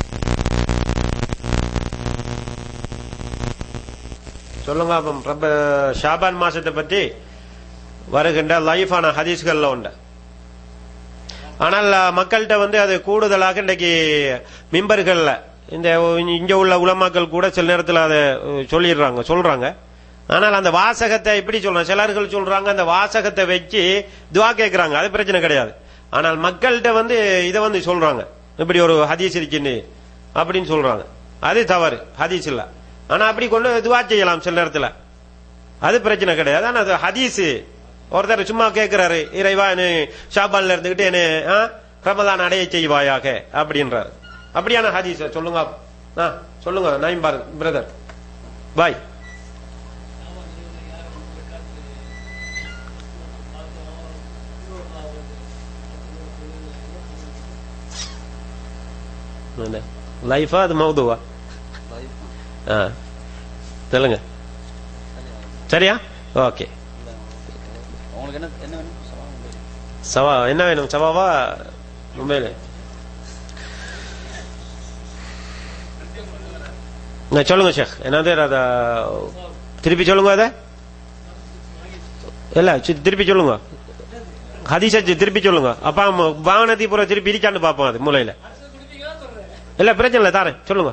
சொல்லுங்க அப்ப ரப்ப ஷாபான் மாசத்தை பற்றி வருகின்ற லைஃபான ஹதீஸ்கள்ல உண்டு ஆனால் மக்கள்கிட்ட வந்து அது கூடுதலாக இன்றைக்கு மிம்பர்கள்ல இந்த இங்க உள்ள உலமாக்கள் கூட சில நேரத்தில் அதை சொல்லிடுறாங்க சொல்றாங்க ஆனால் அந்த வாசகத்தை இப்படி சொல்றாங்க சிலர்கள் சொல்றாங்க அந்த வாசகத்தை வச்சு துவா கேட்கறாங்க அது பிரச்சனை கிடையாது ஆனால் மக்கள்கிட்ட வந்து இதை வந்து சொல்றாங்க இப்படி ஒரு ஹதீஸ் இருக்குன்னு அப்படின்னு சொல்றாங்க அது தவறு ஹதீஸ் இல்ல ஆனா அப்படி கொண்டு துவா செய்யலாம் சில நேரத்தில் அது பிரச்சனை கிடையாது ஆனா அது ஹதீஸ் ஒருத்தர் சும்மா கேட்கிறாரு இறைவா என்ன ஷாபான்ல இருந்துகிட்டு என்ன ஆ, ரமலான் அடைய செய்வாயாக அப்படின்றாரு அப்படியான ஹதீஸ் சொல்லுங்க ஆ, சொல்லுங்க நைம் பாரு பிரதர் பாய் லைஃபா அது மௌதுவா ஆ சொல்லுங்க சரியா ஓகே உங்களுக்கு என்ன என்ன வேணும் சவா என்ன வேணும் சவாவா உண்மையில நான் சொல்லுங்க ஷேக் என்னது அத திருப்பி சொல்லுங்க அத இல்ல சி- திருப்பி சொல்லுங்க ஹதீஸ சி- திருப்பி சொல்லுங்க அப்பா பாவனதி பூரா திருப்பி இருக்கான்னு பாப்போம் அது மூலையில இல்ல பிரச்சனை இல்ல தாரேன் சொல்லுங்க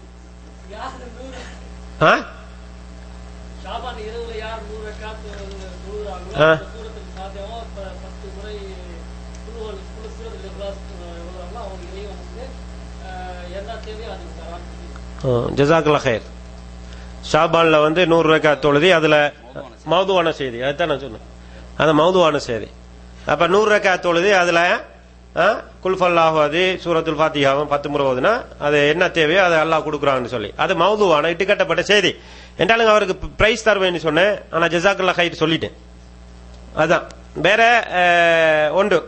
ஆ ஷாபான் இரவுல யார் நூறு ரக்காத் தொழுகிறாங்களோ ஆ. அந்த சூரத்துக்கு சாத்தியமா ப- பத்து முறை குழுவல் குழு சூரத்தில் இஹ்லாஸ் எழுதுறாங்களோ அவங்க இறைவன் வந்து அஹ், என்ன தேவையோ அதுக்கு தரான்னு ஜசாக்குல்லா ஹைர் ஷாபான்ல வந்து நூறு ரக்கா தொழுதி அதுல மௌதுவான செய்தி அதுதான் நான் சொன்னேன் அது மௌதுவான செய்தி அப்ப நூறு ரக்கா தொழுதி அதுல ஆ, குல்ஃபல்லாஹு சூரத்துல் ஃபாத்தியாவும் பத்து முறை ஓதுனா அது என்ன தேவையோ அதை அல்லாஹ் கொடுக்குறான்னு சொல்லி அது மௌதுவான இட்டுக்கட்டப்பட்ட செய்தி என்றாலும் அவருக்கு பிரைஸ் தருவேன்னு சொன்னேன் ஆனா ஜசாக்குல்லா ஹைர் சொல்லிட்டேன் அதான் வேற அஹ், ஒன்று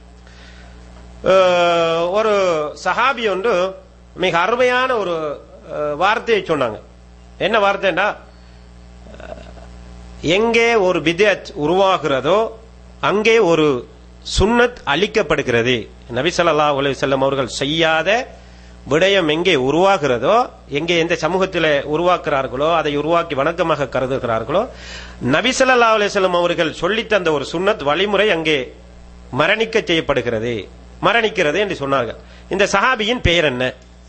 அஹ், ஒரு சஹாபி ஒன்று மிக அருமையான ஒரு அஹ், வார்த்தையை சொன்னாங்க என்ன வார்த்தைன்னா அஹ், எங்கே ஒரு பிதத் உருவாகிறதோ அங்கே ஒரு சுன்னத் அளிக்கப்படுகிறது நபி ஸல்லல்லாஹு அலைஹி வஸல்லம் அவர்கள் செய்யாத விடயம் எங்கே உருவாகிறதோ எங்கே எந்த சமூகத்தில் உருவாக்குறார்களோ அதை உருவாக்கி வணக்கமாக கருதுகிறார்களோ நபி ஸல்லல்லாஹு அலைஹி வஸல்லம் அவர்கள் சொல்லித் தந்த ஒரு சுன்னத் வழிமுறை அங்கே மரணிக்க செய்யப்படுகிறது மரணிக்கிறது என்று சொன்னார்கள் இந்த சஹாபியின் பெயர் என்ன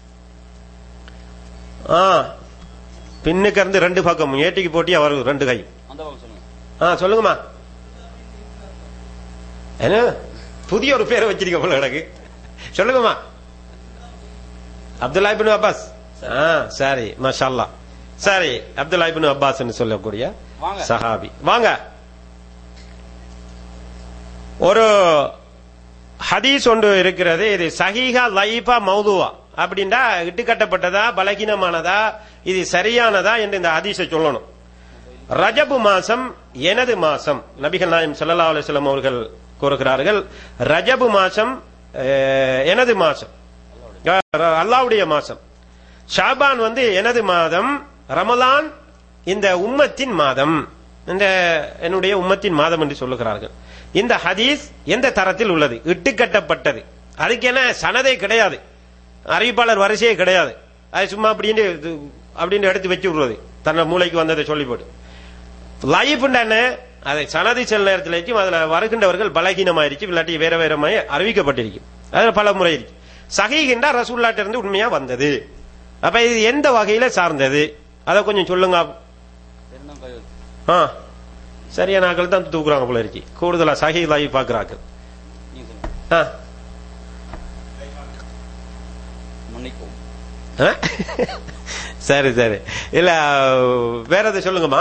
ஆ பின்னுக்கு இருந்து ரெண்டு பக்கம் ஏட்டிக்கு போட்டி அவர் ரெண்டு கை அந்த பக்கம் சொல்லுங்க ஆ சொல்லுங்கம்மா என்ன புதிய ஒரு பேரை வச்சிருக்க போல எனக்கு சொல்லுங்கம்மா அப்துல்லா இப்னு அப்பாஸ் ஆ சரி மாஷா அல்லாஹ் சரி அப்துல்லா இப்னு அப்பாஸ் சொல்லக்கூடிய வாங்க. சஹாபி வாங்க ஒரு ஹதீஸ் ஒன்று இருக்கிறது இது சஹீஹா லைஃபா மௌதுவா அப்படின்னா இட்டுக்கட்டப்பட்டதா பலகீனமானதா இது சரியானதா என்று இந்த ஹதீஸை சொல்லணும் ரஜபு மாசம் எனது மாசம் நபிகள் நாயம் ஸல்லல்லாஹு அலைஹி வஸல்லம் அவர்கள் கூறுகிறார்கள் ரஜபு மாசம் அஹ், எனது மாசம் அஹ், அல்லாஹ்வுடைய மாசம் ஷாபான் வந்து எனது மாதம் ரமலான் இந்த உம்மத்தின் மாதம் இந்த என்னுடைய உம்மத்தின் மாதம் என்று சொல்லுகிறார்கள் இந்த ஹதீஸ் எந்த தரத்தில் உள்ளது இட்டுக்கட்டப்பட்டது அதுக்கு என்ன சனதே கிடையாது அறிவிப்பாளர் வரிசையே கிடையாது அது சும்மா அப்படின்னு இது- அப்படின்னு எடுத்து வச்சு விடுறது தன்னை மூளைக்கு வந்ததை சொல்லி போட்டு லைஃப் என்ன அதை சனதி சில நேரத்தில் இருக்கும் அதுல வருகின்றவர்கள் பலகீனமாயிருச்சு இல்லாட்டி வேற வேற மாதிரி அறிவிக்கப்பட்டிருக்கும் அது பல முறை இருக்கு சகிகின்ற ரசூல்லாட்ட இருந்து உண்மையா வந்தது அப்ப இது எந்த வகையில சார்ந்தது அதை கொஞ்சம் சொல்லுங்க தெரியும் கை வைத்து. ஆ சரியான ஆக்கள் தான் தூக்குறாங்க போல இருக்கு கூடுதலா சஹி லாய் பாக்குறாங்க நீங்க சொல்லுங்க ஆ மன்னிக்கவும் ஆ? சரி சரி இல்ல வேற எதை சொல்லுங்கம்மா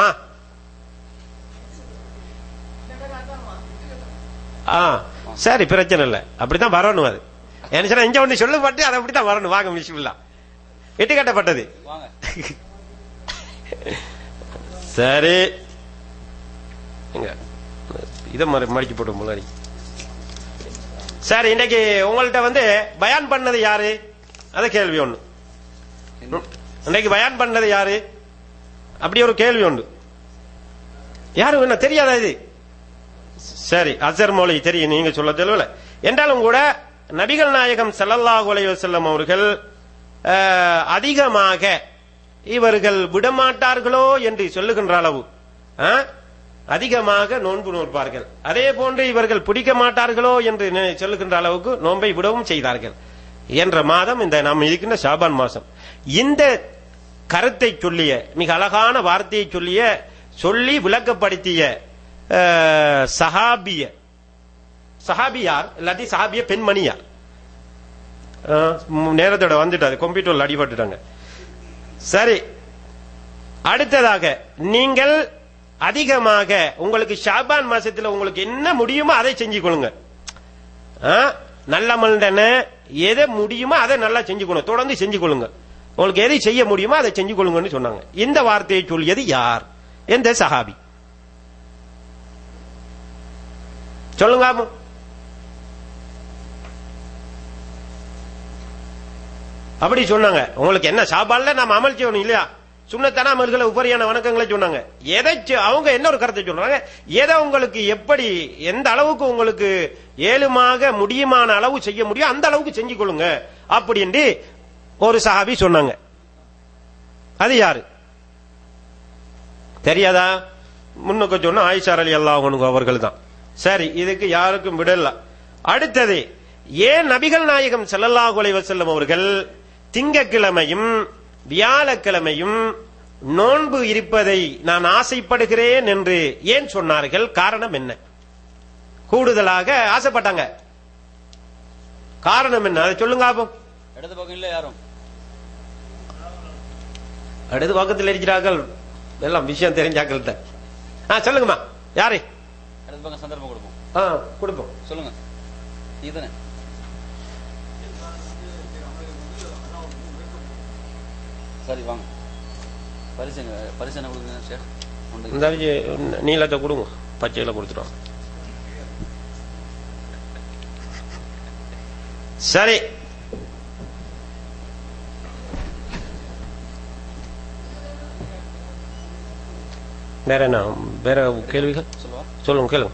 ஆ சரி பிரச்சனை இல்ல அப்படித்தான் வரணும் அது என்ன சொன்னா இங்க ஒண்ணு சொல்லப்பட்டு அது அப்படித்தான் வரணும் வாங்க மிஷில்லா எட்டு கட்டப்பட்டது வாங்க சரி எங்க இதை மறு மடிச்சு போட்டு முன்னாடி சரி இன்னைக்கு உங்கள்ட்ட வந்து பயான் பண்ணது யாரு அது கேள்வி ஒண்ணு இன்னைக்கு பயான் பண்ணது யாரு அப்படி ஒரு கேள்வி உண்டு யாரும் என்ன தெரியாதா இது சரி அசர் மௌலை தெரியும் நீங்க சொல்ல தெரியல என்றாலும் கூட நபிகள் நாயகம் ஸல்லல்லாஹு அலைஹி வஸல்லம் அவர்கள் அஹ், அதிகமாக இவர்கள் விடமாட்டார்களோ என்று சொல்லுகின்ற அளவு ஆ? அதிகமாக நோன்பு நோற்பார்கள் அதே போன்று இவர்கள் பிடிக்க மாட்டார்களோ என்று நி- சொல்லுகின்ற அளவுக்கு நோன்பை விடவும் செய்தார்கள் என்ற மாதம் இந்த நாம் இருக்கின்ற ஷாபான் மாசம் இந்த கருத்தை சொல்லிய மிக அழகான வார்த்தையை சொல்லிய சொல்லி விளக்கப்படுத்திய அஹ், சஹாபிய சஹாபியார் இல்லாட்டி சஹாபிய பெண்மணியார் அஹ், ம், நேரத்தோட வந்துட்டாரு கம்ப்யூட்டர்ல அடிபட்டுட்டாங்க சரி அடுத்ததாக நீங்கள் அதிகமாக உங்களுக்கு ஷாபான் மாசத்துல உங்களுக்கு என்ன முடியுமோ அதை செஞ்சு கொள்ளுங்க ஆ? நல்ல மண்டன எதை முடியுமோ அதை நல்லா செஞ்சு கொள்ளுங்க தொடர்ந்து செஞ்சு கொள்ளுங்க உங்களுக்கு எதை செய்ய முடியுமோ அதை செஞ்சு கொள்ளுங்கன்னு சொன்னாங்க இந்த வார்த்தையை சொல்லியது யார் எந்த சஹாபி சொல்லுங்க ஆமா. அப்படி சொன்னாங்க உங்களுக்கு என்ன சாப்பாடுல நாம அமல் செய்யணும் இல்லையா சுண்ணத்தான அமல்களை உபரியான வணக்கங்களை சொன்னாங்க எதை செ- அவங்க என்ன ஒரு கருத்தை சொல்றாங்க எதை உங்களுக்கு எப்படி எந்த அளவுக்கு உங்களுக்கு ஏழுமாக முடியுமான அளவு செய்ய முடியும் அந்த அளவுக்கு செஞ்சு கொள்ளுங்க அப்படின்னு ஒரு சஹாபி சொன்னாங்க அது யாரு தெரியாதா முன்னுக்கு சொன்ன ஆயிஷார் அலி அல்லாஹ் அவர்கள் தான் சரி இதுக்கு யாருக்கும் விடல அடுத்தது ஏன் நபிகள் நாயகம் ஸல்லல்லாஹு அலைஹி வஸல்லம் அவர்கள் திங்கக்கிழமையும் வியாழக்கிழமையும் நோன்பு இருப்பதை நான் ஆசைப்படுகிறேன் என்று ஏன் சொன்னார்கள் காரணம் என்ன கூடுதலாக ஆசைப்பட்டாங்க காரணம் என்ன அதை சொல்லுங்க ஆபம் இடது பக்கம் இல்ல யாரும் அடுத்து பக்கத்தில் இருக்கிறார்கள் எல்லாம் விஷயம் தெரிஞ்சாக்கள்கிட்ட ஆ சொல்லுங்கம்மா யாரு இடது பக்கம் சந்தர்ப்பம் கொடுப்போம் ஆ கொடுப்போம் சொல்லுங்க நீதானே சரி வாங்க பரிசு பரிசு என்ன கொடுங்க ஷேக் ஒன்று இந்த அரிசி நீளத்தை கொடுங்க பச்சையில கொடுத்துட்டோம் சரி வேற என்ன வேற கேள்விகள் சொல்லுவா சொல்லுங்க கேளுங்க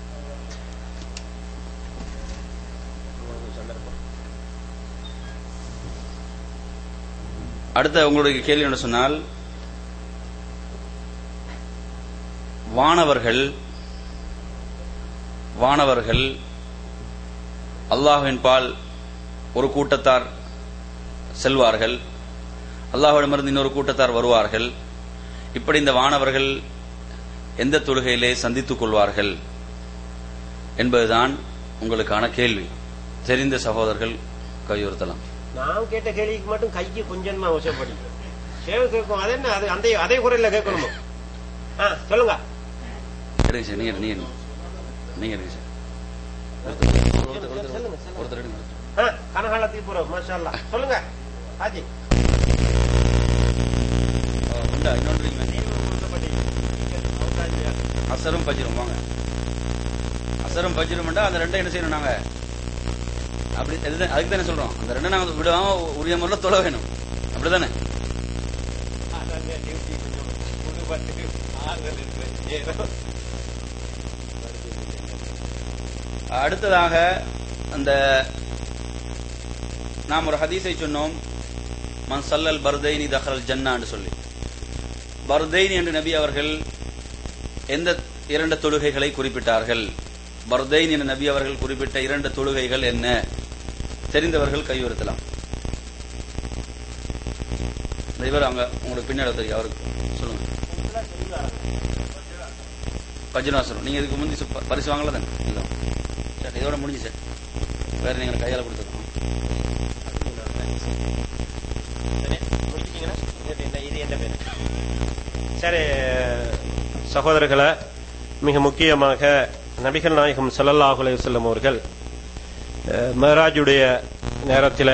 அடுத்த உங்களுடைய கேள்வி என்ன சொன்னால் வானவர்கள் வானவர்கள் அல்லாஹ்வின் பால் ஒரு கூட்டத்தார் செல்வார்கள் அல்லாஹ்விடமிருந்து இன்னொரு கூட்டத்தார் வருவார்கள் இப்படி இந்த வானவர்கள் எந்த தொழுகையிலே சந்தித்துக் கொள்வார்கள் என்பதுதான் உங்களுக்கான கேள்வி தெரிந்த சகோதரர்கள் கையுறுத்தலாம் நான் கேட்ட கேள்விக்கு மட்டும் கைக்கு கொஞ்சமா வசப்படி சேவை கேட்கும் அது என்ன அது அந்த அதே குரல்ல கேட்கணுமோ ஆ சொல்லுங்க எடுங்க சார் நீங்க நீங்க நீங்க எடுங்க சார் ஒருத்தர், ஒருத்தர், ஒருத்தர், சொல்லுங்க, சொல்லுங்க. ஒருத்தர் எடுங்க ஆ, கனகால தீபுரம் மாஷா அல்லாஹ். சொல்லுங்க ஹாஜி ஆ, உண்டா இன்னொன்று இருக்குமே. அசரும் பஜ்ரும் வாங்க அசரும் பஜ்ரும்டா அந்த ரெண்டும் என்ன செய்யணும் நாங்க அப்படி அதுதான் அதுக்கு தானே சொல்றோம் அந்த ரெண்டும் நாங்க விடாம உரிய முறையில் தொலை வேணும் அப்படிதானே அடுத்ததாக அந்த நாம் ஒரு ஹதீஸை சொன்னோம் மன் சல்லல் பர்தைனி தஹரல் ஜன்னான்னு சொல்லி பர்தைன் என்று நபி அவர்கள் எந்த இரண்டு தொழுகைகளை குறிப்பிட்டார்கள் பர்தைன் என்ற நபி அவர்கள் குறிப்பிட்ட இரண்டு தொழுகைகள் என்ன தெரிந்தவர்கள் கையுறுத்தலாம் இந்த இவர் அவங்க உங்களுக்கு பின்னாடி தெரியும் அவருக்கு சொல்லுங்க பஜ்ரவாசனம் நீங்க இதுக்கு முந்தி சு- பரிசு வாங்கல தானே இல்லை சரி இதோட முடிஞ்சு சார் வேற நீங்க கையால கொடுத்துருக்கோம் சரி சகோதரர்களே மிக முக்கியமாக நபிகள் நாயகம் ஸல்லல்லாஹு அலைஹி வஸல்லம் அவர்கள் அஹ், மேராஜுடைய நேரத்தில்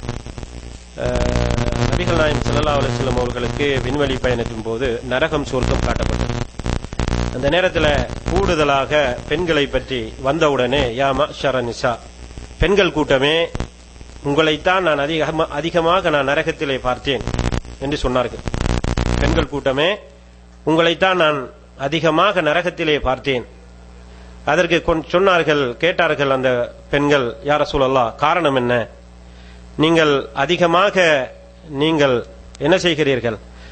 நபிகள் நாயகம் ஸல்லல்லாஹு அலைஹி வஸல்லம் அவர்களுக்கு விண்வெளி பயணத்தின் போது நரகம் சொர்க்கம் காட்டப்பட்டது அந்த நேரத்தில் கூடுதலாக பெண்களை பற்றி வந்தவுடனே யா மஷர நிசா பெண்கள் கூட்டமே உங்களைத்தான் நான் அதிகமா அதிகமாக நான் நரகத்திலே பார்த்தேன் என்று சொன்னார்கள் பெண்கள் கூட்டமே உங்களைத்தான் நான் அதிகமாக நரகத்திலே பார்த்தேன் அதற்கு கொன்- சொன்னார்கள் கேட்டார்கள் அந்த பெண்கள் யார சொல்லலாம் காரணம் என்ன நீங்கள் அதிகமாக நீங்கள் என்ன செய்கிறீர்கள்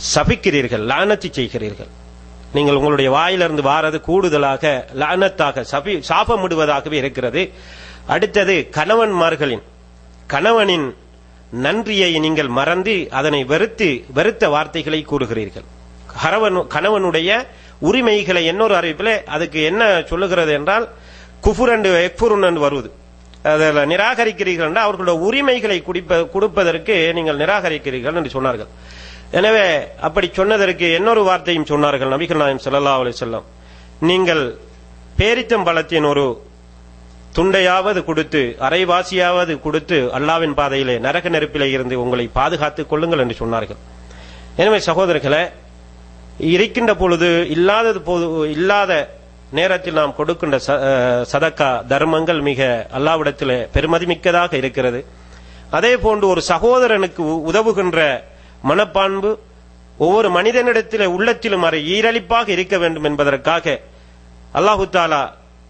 சபிக்கிறீர்கள் லானத்தி செய்கிறீர்கள் நீங்கள் உங்களுடைய வாயிலிருந்து வாரது கூடுதலாக லானத்தாக சபி சாபமிடுவதாகவே இருக்கிறது அடுத்தது கணவன்மார்களின் கணவனின் நன்றியை நீங்கள் மறந்து அதனை வெறுத்து வெறுத்த வார்த்தைகளை கூறுகிறீர்கள் கணவன் கணவனுடைய உரிமைகளை இன்னொரு அறிவிப்பில் அதுக்கு என்ன சொல்லுகிறது என்றால் குஃபுரண்டு எக்ஃபுருன் வருவது அதில் நிராகரிக்கிறீர்கள் என்றால் அவர்களுடைய உரிமைகளை குடிப்ப கொடுப்பதற்கு நீங்கள் நிராகரிக்கிறீர்கள் என்று சொன்னார்கள் எனவே அப்படி சொன்னதற்கு இன்னொரு வார்த்தையும் சொன்னார்கள் நபிகள் நாயம் ஸல்லல்லாஹு அலைஹி வஸல்லம் நீங்கள் பேரித்தம்பழத்தின் ஒரு துண்டையாவது கொடுத்து அரைவாசியாவது கொடுத்து அல்லாவின் பாதையிலே நரக நெருப்பிலே இருந்து உங்களை பாதுகாத்துக் கொள்ளுங்கள் என்று சொன்னார்கள் எனவே சகோதரர்களே இருக்கின்ற பொழுது இல்லாதது போது இல்லாத நேரத்தில் நாம் கொடுக்கின்ற ச- அஹ் சதக்கா தர்மங்கள் மிக அல்லாவிடத்தில் பெருமதிமிக்கதாக இருக்கிறது அதே போன்று ஒரு சகோதரனுக்கு உ- உதவுகின்ற மனப்பான்பு ஒவ்வொரு மனிதனிடத்தில் உள்ளத்திலும் அறை ஈரலிப்பாக இருக்க வேண்டும் என்பதற்காக அல்லாஹு தாலா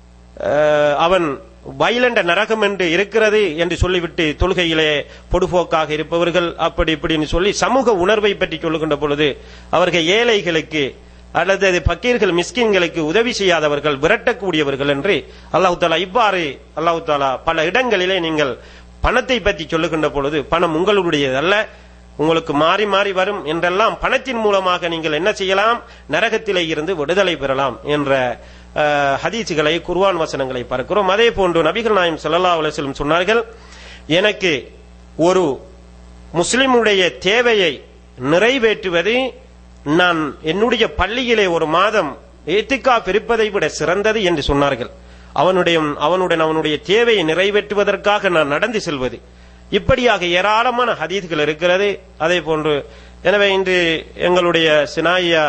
அஹ், அவன் வைலண்ட நரகம் என்று இருக்கிறது என்று சொல்லிவிட்டு தொழுகையிலே பொடுபோக்காக இருப்பவர்கள் அப்படி இப்படின்னு சொல்லி சமூக உணர்வை பற்றி சொல்லுகின்ற பொழுது அவர்கள் ஏழைகளுக்கு அல்லது அது பக்கீர்கள் மிஸ்கின்களுக்கு உதவி செய்யாதவர்கள் விரட்டக்கூடியவர்கள் என்று அல்லாஹு தாலா இவ்வாறு அல்லாஹு தாலா பல இடங்களிலே நீங்கள் பணத்தை பற்றி சொல்லுகின்ற பொழுது பணம் உங்களுடையதல்ல உங்களுக்கு மாறி மாறி வரும் என்றெல்லாம் பணத்தின் மூலமாக நீங்கள் என்ன செய்யலாம் நரகத்திலே இருந்து விடுதலை பெறலாம் என்ற அஹ், ஹதீசுகளை குர்ஆன் வசனங்களை பார்க்கிறோம் அதே போன்று நபிகள் நாயம் ஸல்லல்லாஹு அலைஹி வஸல்லம் சொன்னார்கள் எனக்கு ஒரு முஸ்லிமுடைய தேவையை நிறைவேற்றுவது நான் என்னுடைய பள்ளியிலே ஒரு மாதம் ஏத்திக்காப் இருப்பதை விட சிறந்தது என்று சொன்னார்கள் அவனுடைய அவனுடன் அவனுடைய தேவையை நிறைவேற்றுவதற்காக நான் நடந்து செல்வது இப்படியாக ஏராளமான ஹதீஸ்கள் இருக்கிறது அதே போன்று எனவே இன்று எங்களுடைய சினாயா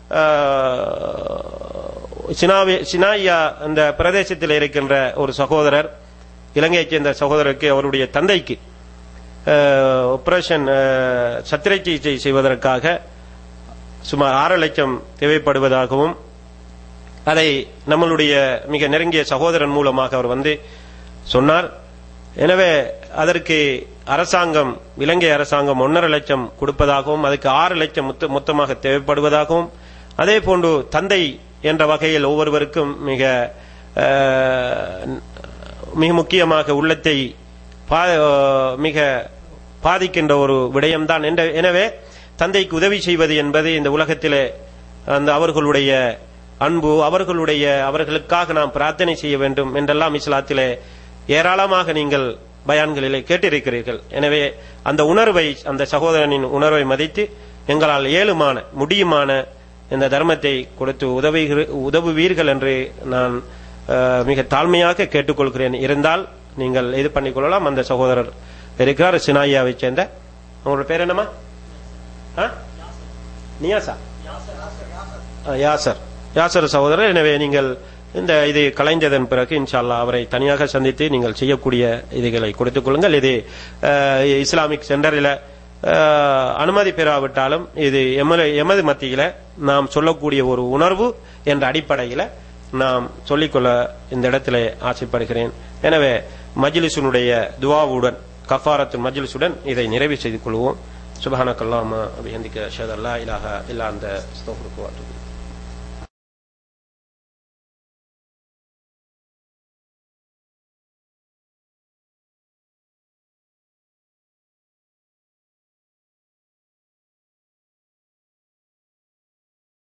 சினாவி சினாயா அந்த பிரதேசத்தில் இருக்கின்ற ஒரு சகோதரர் இலங்கையைச் சேர்ந்த சகோதரருக்கு அவருடைய தந்தைக்கு ஆபரேஷன் சத்திரை சிகிச்சை செய்வதற்காக சுமார் ஆறு லட்சம் தேவைப்படுவதாகவும் அதை நம்மளுடைய மிக நெருங்கிய சகோதரன் மூலமாக அவர் வந்து சொன்னார் எனவே அதற்கு அரசாங்கம் இலங்கை அரசாங்கம் ஒன்றரை லட்சம் கொடுப்பதாகவும் அதுக்கு ஆறு லட்சம் மொத்த- மொத்தமாக தேவைப்படுவதாகவும் அதே போன்று தந்தை என்ற வகையில் ஒவ்வொருவருக்கும் மிக அஹ், மிக முக்கியமாக உள்ளத்தை பா- மிக பாதிக்கின்ற ஒரு விடயம்தான் என்ற- எனவே தந்தைக்கு உதவி செய்வது என்பது இந்த உலகத்திலே அந்த அவர்களுடைய அன்பு அவர்களுடைய அவர்களுக்காக நாம் பிரார்த்தனை செய்ய வேண்டும் என்றெல்லாம் இஸ்லாத்திலே ஏராளமாக நீங்கள் பயான்களிலே கேட்டிருக்கிறீர்கள் எனவே அந்த உணர்வை அந்த சகோதரனின் உணர்வை மதித்து எங்களால் ஏழுமான முடியுமான இந்த தர்மத்தை கொடுத்து உதவுகிற உதவுவீர்கள் என்று நான் அஹ், மிக தாழ்மையாக கேட்டுக்கொள்கிறேன் இருந்தால் நீங்கள் இது பண்ணிக்கொள்ளலாம் அந்த சகோதரர் இருக்கிறார் சினாயாவை சேர்ந்த உங்களோட பேர் என்னமா ஆ? நியாசா ஆ, யாசர் யாசர் சகோதரர் எனவே நீங்கள் இந்த இது கலைந்ததன் பிறகு இன்ஷா அல்லாஹ் அவரை தனியாக சந்தித்து நீங்கள் செய்யக்கூடிய இதுகளை கொடுத்துக் கொள்ளுங்கள் இது அஹ், இஸ்லாமிக் சென்டரில் அஹ், அனுமதி பெறாவிட்டாலும் இது எமது எமது மத்தியில நாம் சொல்லக்கூடிய ஒரு உணர்வு என்ற அடிப்படையில நாம் சொல்லிக்கொள்ள இந்த இடத்துல ஆசைப்படுகிறேன் எனவே மஜ்லிஸுனுடைய துவாவுடன் கஃபாரத்து மஜ்லிஸுடன் இதை நிறைவு செய்து கொள்வோம் சுபஹானக்கல்லாமா அபிஹந்திக்க ஷதல்லா இலாஹா இல்லா அந்த ஸ்தோஃபுருக்கு வாத்துக்கு